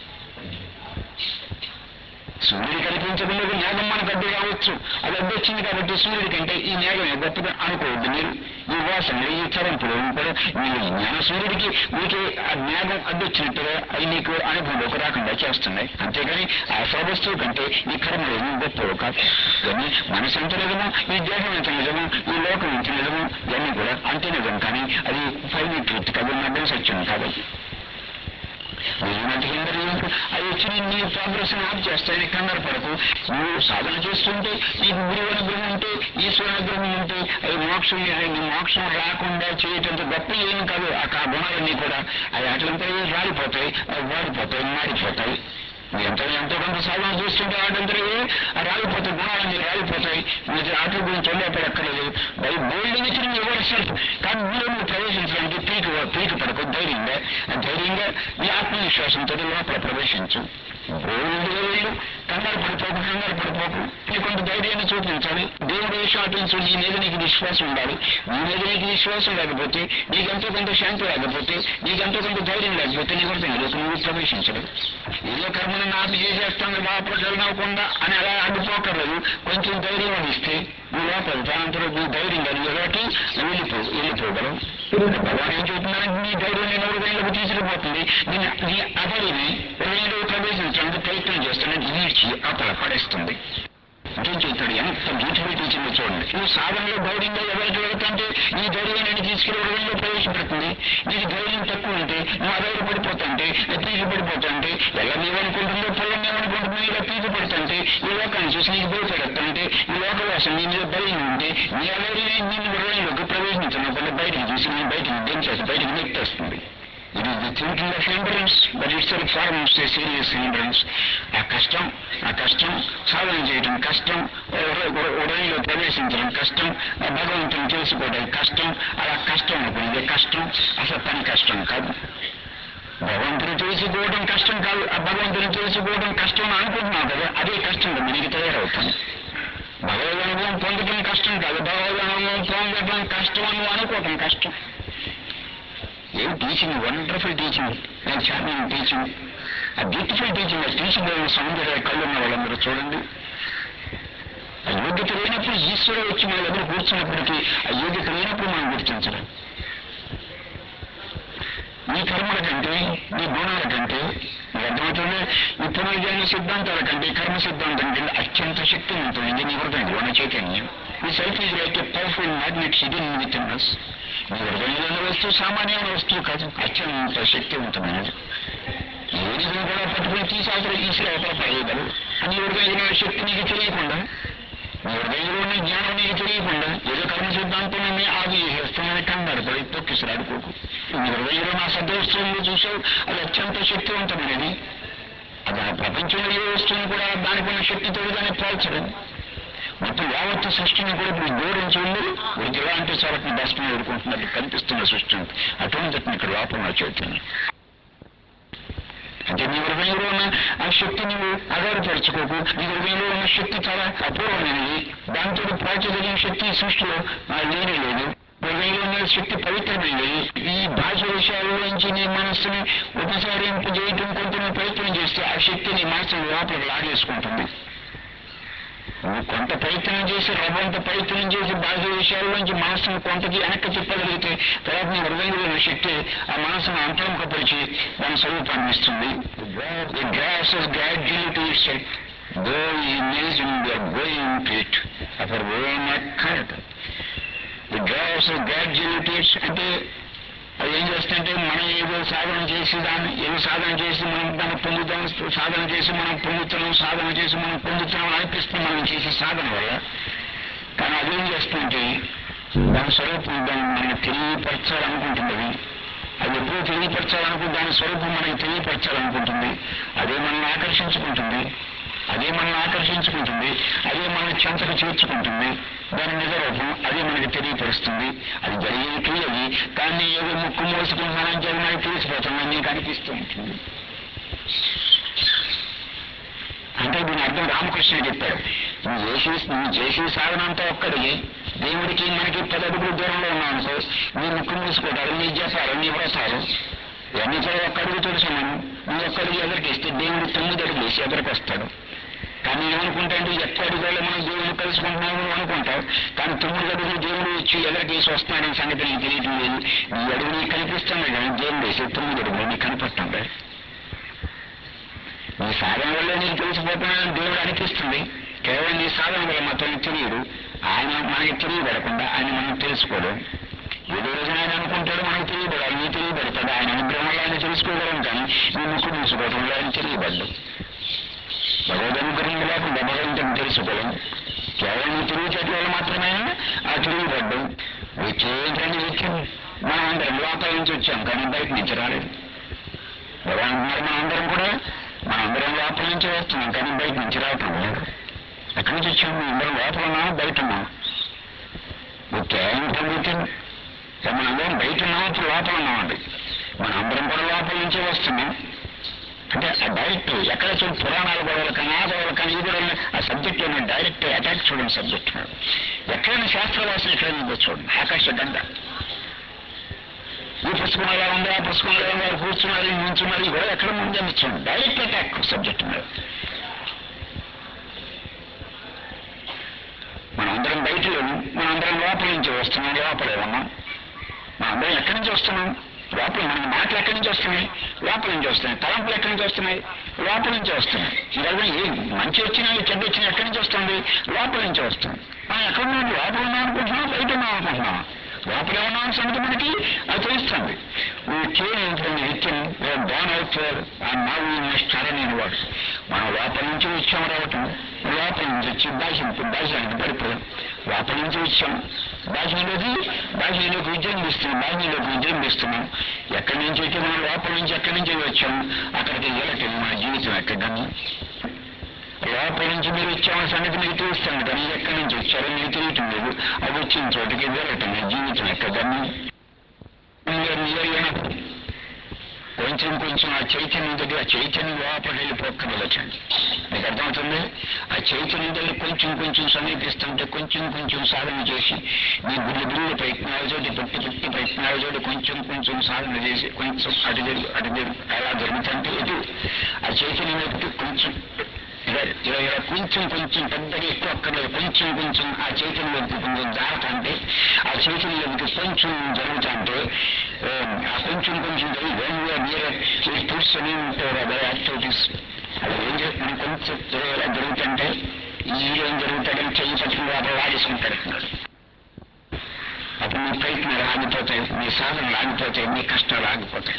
సూర్యుడు కనిపించకుండా జ్ఞానం మనకు అడ్డు రావచ్చు అది అడ్డు వచ్చింది కాబట్టి సూర్యుడి కంటే ఈ న్యాయం గొప్పగా అనుకోవద్దు మీరు ఈ వాసనలు ఈ తరంపులు కూడా మీరు ఈ జ్ఞాన సూర్యుడికి మీకు ఆ జ్ఞానం అడ్డు వచ్చినట్టుగా అవి మీకు అనుభవంలోకి రాకుండా చేస్తున్నాయి అంతేగాని ఆ వస్తువు కంటే ఈ కర్మలు ఏమీ గొప్పవి కాదు కానీ మనసు ఎంత నిజమో ఈ దేహం ఎంత నిజమో ఈ లోకం ఎంత నిజమో ఇవన్నీ కూడా అంతే నిజం కానీ అది ఫైనల్ ట్రూత్ కాదు నగ్గం సత్యం కాదు ఎటువంటి హిందరింపు అవి వచ్చి నీ ప్రోగ్రెస్ ఆఫ్ చేస్తాయి నీకు కంగారు పడకు నువ్వు సాధన చేస్తుంటే నీకు గురువు అనుగ్రహం ఉంటే ఈశ్వర అనుగ్రహం ఉంటే అవి మోక్షం నీ మోక్షం రాకుండా చేయటంత గొప్ప ఏం కాదు ఆ కా- గుణాలన్నీ కూడా అవి అట్లంతా రాలిపోతాయి అవి వాడిపోతాయి మారిపోతాయి ఎంతో ఎంతో కొంత సాధన చేస్తుంటే వాటంతా రాలిపోతాయి గుణాలన్నీ రాలిపోతాయి మీరు ఆటల గురించి చదివేపడక్కర్లేదు బై బోల్డింగ్ ఇచ్చిన ఎవరు సెల్ఫ్ కానీ మీరు నువ్వు ప్రవేశించడానికి పీక పీక పడకు ధైర్యంగా ఆ ధైర్యంగా నీ ఆత్మవిశ్వాసంతో లోపల ప్రవేశించు బోల్డ్గా వెళ్ళు కంగారు పడిపోకు కంగారు పడిపోకు నీ కొంత ధైర్యాన్ని చూపించాలి దేవుడు ఏ షాటించు నీ మీద నీకు విశ్వాసం ఉండాలి నీ మీద నీకు విశ్వాసం లేకపోతే నీకెంతో కొంత శాంతి లేకపోతే నీకెంతో కొంత ధైర్యం లేకపోతే నీ కొరకు నీలోకి నువ్వు ప్రవేశించడం ఏదో కర్మను నాకు చేసేస్తాను లోపలికి వెళ్ళకుండా అని అలా అడ్డుపోకర్లేదు కొంచెం ధైర్యం అని ఇస్తే నువ్వు లోపల దానంతరం నువ్వు ధైర్యంగా నువ్వు కాబట్టి వెళ్ళిపో వెళ్ళిపోగలవు భగవాన్ ఏం చెబుతున్నారంటే నీ ధైర్యం నేను హృదయంలోకి తీసుకుపోతుంది నీ నీ అధైర్యమే హృదయంలోకి ప్రవేశించడానికి ప్రయత్నం చేస్తానని ఈడ్చి అక్కడ పడేస్తుంది ఇంకేం చెప్తాడు ఎంత బ్యూటిఫుల్ టీచింగ్ చూడండి నువ్వు సాధనలో ధైర్యంగా ఎవరికి వెళ్తుంటే నీ ధైర్యం నేను తీసుకెళ్లి హృదయంలో ప్రవేశపెడుతుంది నీకు ధైర్యం తక్కువ ఉంటే నువ్వు అధైర్య పడిపోతుంటే పీకి పడిపోతుంటే ఎలా నీవనుకుంటుందో పొలం ఏమనుకుంటుందో ఇలా పీకి పడుతుంటే ఈ లోకాన్ని చూసి నీకు భయపడుతుంటే ఈ లోకవాసం నీ మీద భయం ఉంటే నీ అధైర్యమే నిన్ను హృదయంలోకి ప్రవేశించినప్పుడు బయటికి చూసి నీ బయటికి దించేసి బయటికి నెట్టేస్తుంది ఇది the thinking of hindrance but it's self forms a serious hindrance ఆ కష్టం ఆ కష్టం సాధన చేయడం కష్టం ఉదయంలో ప్రవేశించడం కష్టం ఆ భగవంతుని తెలుసుకోవడం కష్టం అలా కష్టం అనుకుంది కష్టం అసలు పని కష్టం కాదు భగవంతుని తెలుసుకోవడం కష్టం కాదు ఆ భగవంతుని తెలుసుకోవడం కష్టం అని అనుకుంటున్నావు కదా అదే కష్టం మనకి తయారవుతుంది భగవద్ అనుభవం పొందడం కష్టం కాదు భగవద్ అనుభవం పొందడం కష్టం అని అనుకోవటం కష్టం ఏం టీచింగ్ వండర్ఫుల్ టీచింగ్ నేను చార్మింగ్ టీచింగ్ ఆ బ్యూటిఫుల్ టీచింగ్ ఆ టీచింగ్ లో సౌందర్య కళ్ళు ఉన్న వాళ్ళందరూ చూడండి ఆ యోగ్యత లేనప్పుడు ఈశ్వరుడు వచ్చి మన దగ్గర కూర్చున్నప్పటికీ ఆ యోగ్యత లేనప్పుడు మనం గుర్తించడం నీ కర్మల కంటే నీ గుణాల కంటే నీకు అర్థమవుతుంది ఈ పునర్జన్మ సిద్ధాంతాల కంటే కర్మ సిద్ధాంతం కంటే అత్యంత శక్తివంతమైంది నీ హృదయంలో ఉన్న చైతన్యం ఈ self is like a powerful magnet hidden within us నీ హృదయంలో ఉన్న వస్తువు సామాన్యమైన వస్తువు కాదు అత్యంత శక్తివంతమైనది ఏది కూడా పట్టుకుని తీసి అవతల తీసి అవతల పడేయగలరు నీ హృదయంలో ఉన్న శక్తి నీకు తెలియకుండా నీ హృదయంలో ఉన్న జ్ఞానం నీకు తెలియకుండా ఏదో కర్మ సిద్ధాంతం నీ ఆగి చేస్తామని కంగారు పడి తొక్కిసలాడుకోకు నీ హృదయంలో నా సద్వస్తువులు చూసావు అది అత్యంత శక్తివంతమైనది అది ఆ ప్రపంచంలో ఏ వస్తువుని కూడా దానికి ఉన్న శక్తితో దాన్ని పోల్చడం మొత్తం యావత్తు సృష్టిని కూడా ఇప్పుడు జోడించి ఉంది వీరికి ఎలాంటి చోట భస్మం ఎదుర్కొంటున్నట్టు కనిపిస్తున్న సృష్టి ఉంది అటువంటి ఇక్కడ లోపల చైతన్యం అంటే నీ హృదయంలో ఉన్న ఆ శక్తి నువ్వు ఆధారపరచుకోకు నీ హృదయంలో ఉన్న శక్తి చాలా అపూర్వమైనది దాంతో పోల్చదగిన శక్తి ఈ సృష్టిలో ఆ లేనే లేదు హృదయంలో ఉన్న శక్తి పవిత్రమైనది ఈ బాహ్య విషయాల్లోంచి నీ మనస్సుని ఉపసంహరింపజేయటం కొంత నువ్వు ప్రయత్నం చేస్తే ఆ శక్తి నీ మనసును లోపలికి లాగేసుకుంటుంది నువ్వు కొంత ప్రయత్నం చేసి రవ్వంత ప్రయత్నం చేసి బాహ్య విషయాల్లోంచి మనస్సును కొంతకి వెనక్కి తిప్పగలిగితే తర్వాత నీ హృదయంలో ఉన్న శక్తి ఆ మనసును అంతర్ముఖపరిచి దాని స్వరూపాన్ని ఇస్తుంది The grass is gradually to its set, though ye imagine we are going to it of our own accord. The grass is gradually to its అంటే అది ఏం చేస్తుంటే మనం ఏదో సాధన చేసి దాన్ని ఏదో సాధన చేసి మనం దాన్ని పొందుతాం సాధన చేసి మనం పొందుతున్నాం సాధన చేసి మనం పొందుతున్నాం అనిపిస్తుంది మనం చేసే సాధన వల్ల కానీ అదేం చేస్తుంటే దాని స్వరూపం దాన్ని మనకి తెలియపరచాలనుకుంటుంది అది ఎప్పుడూ తెలియపరచాలనుకుంటే దాని స్వరూపం మనకి తెలియపరచాలనుకుంటుంది అదే మనల్ని ఆకర్షించుకుంటుంది అదే మనల్ని ఆకర్షించుకుంటుంది అదే మన చెంతకు చేర్చుకుంటుంది దాని నిజ రూపం అదే మనకి తెలియపరుస్తుంది అది జరిగే క్రియది కానీ ఏదో ముక్కు మోసుకుంటున్నానని చెప్పి మనకి తెలిసిపోతుంది నీకు అనిపిస్తూ ఉంటుంది అంటే దీని అర్థం రామకృష్ణ చెప్పాడు నువ్వు చేసి నువ్వు చేసే సాధన అంతా ఒక్కడికి దేవుడికి మనకి పది అడుగులు దూరంలో ఉన్నావు అనుకో నీ ముక్కు మూసుకోవడాలు నీ జపాలు నీ వ్రతాలు ఇవన్నీ కూడా ఒక్క అడుగుతో సమానం నువ్వు ఒక్కడికి ఎదురికిస్తే దేవుడు తొమ్మిది అడుగులు వేసి ఎదురికి వస్తాడు కానీ ఏమనుకుంటా అంటే ఎక్కడ అడుగులో మనం దేవుడిని కలుసుకుంటున్నాము నువ్వు అనుకుంటావు కానీ తొమ్మిది అడుగులు దేవుడు వచ్చి ఎదురికేసి వస్తున్నాడని సంగతి నీకు తెలియటం లేదు నీ అడుగు నీకు కనిపిస్తుంది కానీ దేవుడు వేసే తొమ్మిది అడుగులు నీకు కనపడటం లేదు నీ సాధన వల్ల నీకు తెలిసిపోతున్నాడని దేవుడు అనిపిస్తుంది కేవలం నీ సాధన వల్ల మాత్రం తెలియదు ఆయన మనకి తెలియబడకుండా ఆయన మనం తెలుసుకోలేం ఏదో రోజున ఆయన అనుకుంటాడు మనకు తెలియబడాలి నీ తెలియబడతాడు ఆయన అనుగ్రహం వల్ల ఆయన తెలుసుకోగలం కానీ నీ ముక్కు తెలుసుకోవడంలో ఆయన తెలియబడ్డం భగవద్ అనుగ్రహం లేకుండా భగవంతుని తెలుసుకోవడం కేవలం తెలివితేటల వల్ల మాత్రమే ఆ తెలియబడ్డం వచ్చేటండి వ్యక్తి మనం అందరం లోపల నుంచి వచ్చాం కానీ బయట నుంచి రాలేదు భగవాన్ అన్నారు మనం అందరం కూడా మనం అందరం లోపల నుంచి వస్తున్నాం కానీ బయట నుంచి రావటం లేదు ఎక్కడి నుంచి వచ్చాము మనం అందరం లోపల ఉన్నాము బయట ఉన్నాము ఓకే ఇంకొకటి మనం అందరం బయట ఉన్నాము ఇప్పుడు లోపల ఉన్నామండి మనం అందరం కూడా లోపల నుంచే వస్తున్నాం అంటే ఆ డైరెక్ట్ ఎక్కడ చూడు పురాణాల గొడవలు కానీ ఆ గొడవలు కానీ ఈ గొడవలు ఆ సబ్జెక్ట్ ఏమో డైరెక్ట్ అటాక్ చూడండి సబ్జెక్ట్ ఎక్కడైనా శాస్త్రవాసన ఎక్కడైనా ఉందో చూడండి ఆకాశ గంట ఈ పుస్తకం ఎలా ఉంది ఆ పుస్తకం ఎలా ఉంది కూర్చున్నారు నించున్నారు ఈ గొడవ ఎక్కడ ముందే చూడండి డైరెక్ట్ అటాక్ సబ్జెక్ట్ మీద మనందరం బయట లేము మనందరం లోపల నుంచి వస్తున్నాం లోపలే ఉన్నాం మనందరం ఎక్కడి నుంచి వస్తున్నాం లోపల మన మాటలు ఎక్కడి నుంచి వస్తున్నాయి లోపల నుంచి వస్తున్నాయి తలంపులు ఎక్కడి నుంచి వస్తున్నాయి లోపల నుంచి వస్తున్నాయి ఇవాళ ఏ మంచి వచ్చినా చెడ్డ వచ్చినా ఎక్కడి నుంచి వస్తుంది లోపల నుంచి వస్తుంది మనం ఎక్కడ ఉన్నాం లోపల ఉన్నాం అనుకుంటున్నాం బయట ఉన్నాం అనుకుంటున్నాం లోపల ఉన్నాం సంగతి మనకి అది తెలుస్తుంది నిత్యం బాన్ అవుతారు ఆ నావు స్టారని వాడు మనం లోపల నుంచి వచ్చాం రావటం లోపల నుంచి వచ్చి బాహ్యం బాహ్యానికి పడిపోయాం లోపల నుంచి వచ్చాం బాహ్యంలోకి బాహ్యంలోకి విజృంభిస్తున్నాం బాహ్యంలోకి విజృంభిస్తున్నాం ఎక్కడి నుంచి అయితే మనం లోపల నుంచి ఎక్కడి నుంచి వచ్చాం అక్కడికి వెళ్ళటం మన జీవితం ఎక్కడన్నా లోపల నుంచి మీరు వచ్చామన్న సంగతి మీకు తెలుస్తుంది కానీ ఎక్కడి నుంచి వచ్చారో మీకు తెలియటం లేదు అది వచ్చిన చోటికి వెళ్ళటం మీ జీవితం ఎక్కడన్నా కొంచెం కొంచెం ఆ చైతన్యం దగ్గర ఆ చైతన్యం లోపల వెళ్ళి పొక్కడలటండి మీకు అర్థమవుతుంది ఆ చైతన్యం దగ్గర కొంచెం కొంచెం సమీపిస్తుంటే కొంచెం కొంచెం సాధన చేసి మీ గుళ్ళు గుళ్ళు ప్రయత్నాలతోటి పుట్టి పుట్టి ప్రయత్నాలతోటి కొంచెం కొంచెం సాధన చేసి కొంచెం అటు జరుగు అటు జరుగు అలా జరుగుతుంటే ఇటు ఆ చైతన్యం వైపుకి కొంచెం ఇలా ఇలా ఇలా కొంచెం కొంచెం పెద్దగా ఎక్కువ అక్కర్లేదు కొంచెం కొంచెం ఆ చైతన్యంలోకి కొంచెం జారుతుంటే ఆ చైతన్యంలోకి కొంచెం జరుగుతుంటే ఆ కొంచెం కొంచెం జరిగి వెన్ యూఆర్ నియర్ ఈ పుట్స్ అదర్ యాక్టివిటీస్ అది ఏం చేస్తున్నాం కొంచెం ఇలా జరుగుతుంటే ఈ ఏం జరుగుతాడని చెయ్యి పట్టుకుని లోపల లాగేసుకుంటాడు అప్పుడు మీ ప్రయత్నాలు ఆగిపోతాయి మీ సాధనలు ఆగిపోతాయి మీ కష్టాలు ఆగిపోతాయి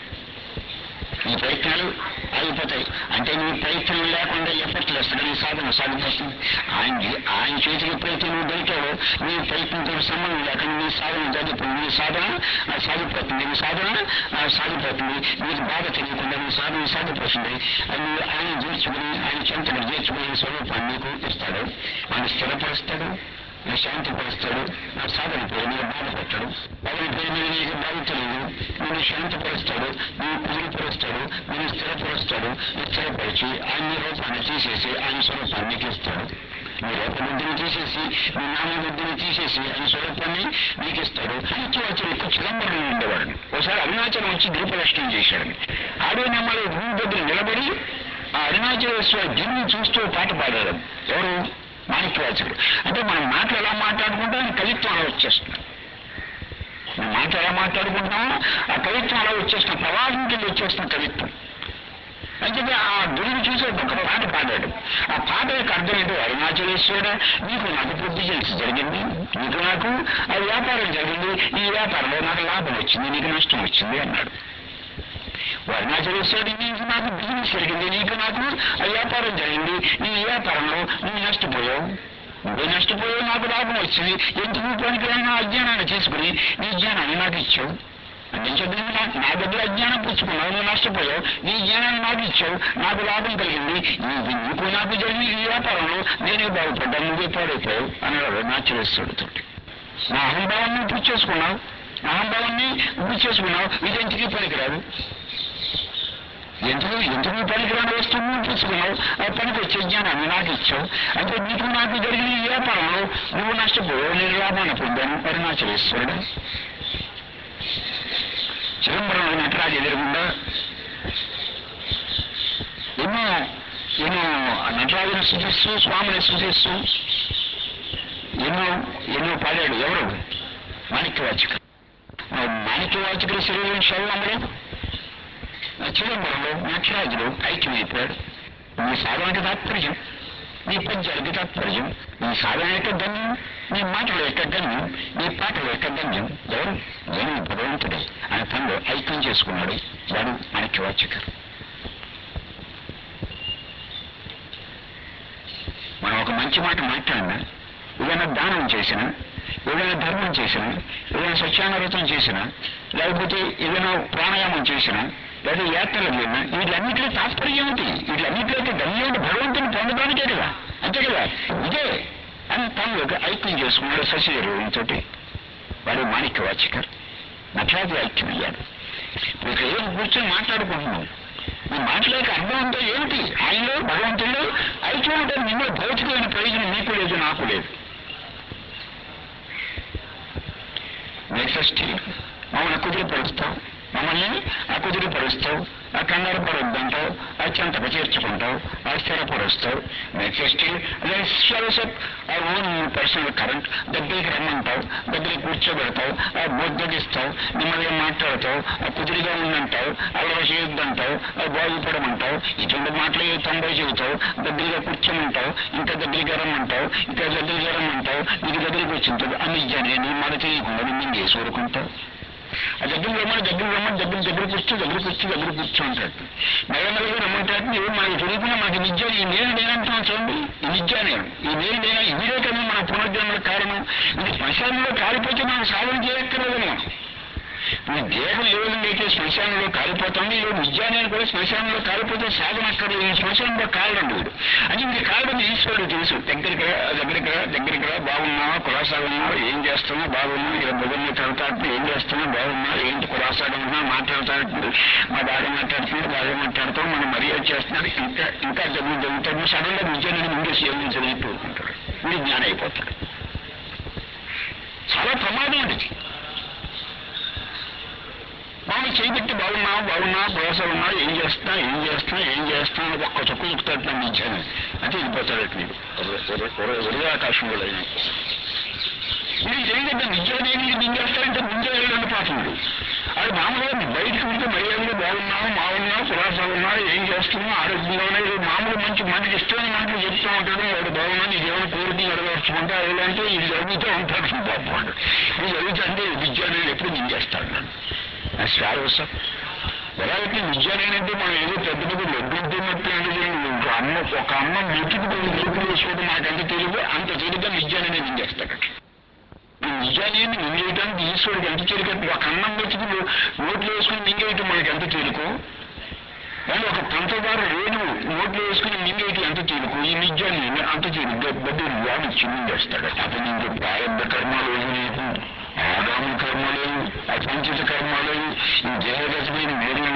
మీ ప్రయత్నాలు ఆగిపోతాయి అంటే నీ ప్రయత్నం లేకుండా ఎఫర్ట్ లేస్తాడు నీ సాధన సాగిపోతుంది ఆయన ఆయన చేతికి ఎప్పుడైతే నువ్వు దొరికావో నీ ప్రయత్నంతో సంబంధం లేకుండా నీ సాధన జరిగిపోతుంది నీ సాధన ఆ, సాగిపోతుంది నీ సాధన ఆ, సాగిపోతుంది నీకు బాధ తెలియకుండా నీ సాధన సాగిపోతుంది అది నువ్వు ఆయన చేర్చుకుని ఆయన చెంతను చేర్చుకుని స్వరూపాన్ని నీకు ఇస్తాడు ఆయన స్థిరపరుస్తాడు నా శాంతి పరుస్తాడు నా సాధన పేరు మీద బాధపడతాడు పదవి పేరు మీద నీకు బాధ తెలియదు నేను శాంతిపరుస్తాడు నేను కుదిరిపరుస్తాడు నేను స్థిరపరుస్తాడు నీ స్థిరపరిచి ఆయన నీ రూపాన్ని తీసేసి ఆయన స్వరూపాన్ని నీకు ఇస్తాడు నీ రూపబుద్ధిని తీసేసి నీ నామబుద్ధిని తీసేసి ఆయన స్వరూపాన్ని నీకు ఇస్తాడు అనిత్యం వచ్చి ఎక్కువ చిదంబరం ఉండేవాడు ఒకసారి అరుణాచలం వచ్చి దీపదర్శనం చేశాడు ఆడే నమ్మలు భూమి దగ్గర నిలబడి ఆ అరుణాచలేశ్వర గిరిని చూస్తూ పాట పాడాడు ఎవరు మాణిక్యవాచకుడు అంటే మనం మాటలు ఎలా మాట్లాడుకుంటే ఆయన కవిత్వం అలా వచ్చేస్తున్నాం మనం మాట ఎలా మాట్లాడుకుంటున్నామో ఆ కవిత్వం అలా వచ్చేస్తున్న ప్రవాహం కింద వచ్చేస్తున్న కవిత్వం అంటే ఆ గురువు చూసి ఒక పాట పాడాడు ఆ పాట యొక్క అర్థం ఏంటో అరుణాచలేశ్వర నీకు నాకు బుద్ధి చేసి జరిగింది నీకు నాకు ఆ వ్యాపారం జరిగింది ఈ వ్యాపారంలో నాకు లాభం వచ్చింది నీకు నష్టం వచ్చింది అన్నాడు అరుణాచలేశ్వరుడు నీకు నాకు బిజినెస్ జరిగింది నీకు నాకు ఆ వ్యాపారం జరిగింది నీ వ్యాపారంలో నువ్వు నష్టపోయావు నువ్వు నష్టపోయావు నాకు లాభం వచ్చింది ఎందుకు పనికిరాని అజ్ఞానాన్ని తీసుకుని నీ జ్ఞానాన్ని నాకు ఇచ్చావు అంటే చదివింది నాకు నా దగ్గర అజ్ఞానం పుచ్చుకున్నావు నువ్వు నష్టపోయావు నీ జ్ఞానాన్ని నాకు ఇచ్చావు నాకు లాభం కలిగింది నీకు నీకు నాకు జరిగిన ఈ వ్యాపారంలో నేనే బాగుపడ్డాను నువ్వే పాడైపోయావు అన్నాడు నాచలేశ్వరుడితో నా అహంభావాన్ని నువ్వు పుచ్చేసుకున్నావు నా అహంభావాన్ని పుచ్చేసుకున్నావు ఇదెంటికి పనికిరాదు ఎందుకు ఎందుకు పనికిరాని వస్తువును పుచ్చుకున్నావు ఆ పనికి వచ్చే జ్ఞానాన్ని నాకు ఇచ్చావు అంటే నీకు నాకు జరిగిన ఈ వ్యాపారంలో నువ్వు నష్టపోయావు నేను లాభాన్ని పొందాను అరుణాచలేశ్వరుడు చిదంబరంలో నటరాజు ఎదురుగుండా ఎన్నో ఎన్నో నటరాజుని సూచిస్తూ స్వామిని సూచిస్తూ ఎన్నో ఎన్నో పాడాడు ఎవరు మాణిక్యవాచక మాణిక్యవాచకుడి శరీరం శరీరంలో చిదంబరంలో నటరాజులు ఐక్యమైపోయాడు నీ సాధనకి తాత్పర్యం నీ పద్యాలకి తాత్పర్యం నీ సాధన యొక్క గమ్యం నీ మాటల యొక్క గమ్యం నీ పాటల యొక్క గమ్యం ఎవరు నేను భగవంతుడే ఆయన తనలో ఐక్యం చేసుకున్నాడు వాడు మనకి వాచకరు మంచి మాట మాట్లాడినా ఏదైనా దానం చేసినా ఏదైనా ధర్మం చేసినా ఏదైనా సత్యానవ్రతం చేసినా లేకపోతే ఏదైనా ప్రాణాయామం చేసినా లేదా యాత్రలు వెళ్ళినా వీటన్నిటిలో తాత్పర్యం ఏంటి వీటన్నిటిలో గమ్యం భగవంతుని పొందడానికే కదా అంతే కదా ఇదే అని తనలోకి ఐక్యం చేసుకున్నాడు శశిధరునితో వాడు మాణిక్య వాచికర్ నట్లాది ఐక్యం అయ్యాడు మీకు ఏం కూర్చొని మాట్లాడుకుంటున్నాం మీ మాటలేక అర్థం అంటే ఏమిటి ఆయనలో భగవంతుల్లో ఐక్యం అంటే మిమ్మల్ని భౌతికమైన ప్రయోజనం మీకు లేదు నాకు లేదు నెక్స్ట్ మమ్మల్ని కుదిరిపరుస్తావు మమ్మల్ని అకుదిరిపరుస్తావు ఆ కంగారు పడొద్దంటావు ఆ చెంతకు చేర్చుకుంటావు ఆ స్థిరపరుస్తావు నెక్స్ట్ స్వరసప్ ఆ ఓన్ పర్సనల్ కరెంట్ దగ్గరికి రమ్మంటావు దగ్గరికి కూర్చోబెడతావు ఆ బొద్దగిస్తావు నిమ్మగా మాట్లాడతావు ఆ కుదిరిగా ఉందంటావు అలవ చేయొద్దంటావు ఆ బాగుపడమంటావు ఇటువంటి మాటలు తొంభై చెబుతావు దగ్గరగా కూర్చోమంటావు ఇంకా దగ్గరికి రమ్మంటావు ఇంకా దగ్గరికి రమ్మంటావు నీకు దగ్గరికి వచ్చింటావు అన్ని జనేని మాట చేయకుండా నిన్ను చేసి ఊరుకుంటావు ఆ దగ్గర రమ్మని దగ్గర రమ్మని దగ్గర దగ్గర కూర్చో దగ్గర కూర్చో దగ్గర కూర్చో అంటాడు మెల్లమెల్లగా రమ్మంటాడు నువ్వు మనకి తెలియకుండా మనకి నిజం ఈ నేను నేనంటున్నాను చూడండి ఈ నిజా నేను ఈ నేను నేనా ఇదే కదా మన పునర్జన్మల కారణం ఇది శ్మశానంలో కాలిపోతే మనం సాధన చేయక్కర్లేదు మనం ఈ దేహం ఏ విధంగా అయితే శ్మశానంలో కాలిపోతుంది ఈ విజ్ఞానాన్ని కూడా శ్మశానంలో కాలిపోతే సాధన అక్కర్లేదు ఈ శ్మశానంలో కాలడం లేదు అని ఇంక కాలడం ఈశ్వరుడు తెలుసు దగ్గరికి రా, దగ్గరికి రా, దగ్గరికి రా, బాగున్నావా కులాసాగా ఉన్నావా ఏం చేస్తున్నా బాగున్నా ఇలా బుధంగా చదువుతాడు ఏం చేస్తున్నా బాగున్నా ఏంటి కులాసాగా ఉన్నా మాట్లాడుతాడు మా బాగా మాట్లాడుతున్నాడు బాగా మాట్లాడుతాం మనం మర్యాద చేస్తున్నాడు ఇంకా ఇంకా దగ్గర జరుగుతాడు సడన్ గా విజ్ఞానాన్ని ముందే సేవించి చదివిపోతుంటాడు వీడు జ్ఞానం అయిపోతాడు చాలా ప్రమాదం అది వాళ్ళు చేయబెట్టి బాగున్నా బాగున్నా ప్రయాసం ఉన్నా ఏం చేస్తున్నా ఏం చేస్తున్నా ఏం చేస్తున్నా అని ఒక్క తొక్కు చెప్తాడు నన్ను ఇచ్చాను అంటే వెళ్ళిపోతాడు నీకు ఉదయాకాశంలో అయినా మీరు చేయగట్ట నిజాన్ని దింగేస్తారంటే ముందే వెళ్ళండి పాత్రుడు అది మామూలుగా బయటకు ఉంటే మర్యాదగా బాగున్నావు బాగున్నావు కులాసా ఉన్నా ఏం చేస్తున్నావు ఆరోగ్యంగా ఉన్నా ఇది మామూలు మంచి మనకి ఇష్టమైన మాటలు చెప్తూ ఉంటాడు వాడు బాగున్నా నీ దేవుని కోరిక నెరవేర్చుకుంటా అంటే ఇది జరుగుతూ ఉంటాడు పాపం ఇది జరుగుతుంటే విద్య అనేది ఎప్పుడు నింగేస్తాడు నన్ను ఆ శ్వారవసం ఎలాగైతే విద్యాలయంటే మనం ఏదో పెద్ద పెద్ద లొడ్డుంటున్నట్టు ఒక అమ్మ ఒక అమ్మ మెతుకు పోయి మెతుకు వేసుకోవడం మనకు ఎంత తెలియదు అంత తెలియదు విద్యాలయం నింగేస్తాడు ఈ నిజాన్ని మింగేయడానికి ఈశ్వరుడికి ఎంత తేలిక ఒక అన్నం మెతుకు నోట్లు వేసుకుని మింగేయటం మనకి ఎంత తేలికో కానీ ఒక పంచదార రేణు నోట్లు వేసుకుని మింగేయటం ఎంత తేలికో ఈ నిజాన్ని అంత తేలిక బడ్డీ వాడు చిమ్మింగేస్తాడు అతను ఇంకో ప్రారంభ కర్మ లేదు నీకు ఆగామి కర్మ లేదు అసంచిత కర్మ లేదు ఈ దేహగతమైన మీరు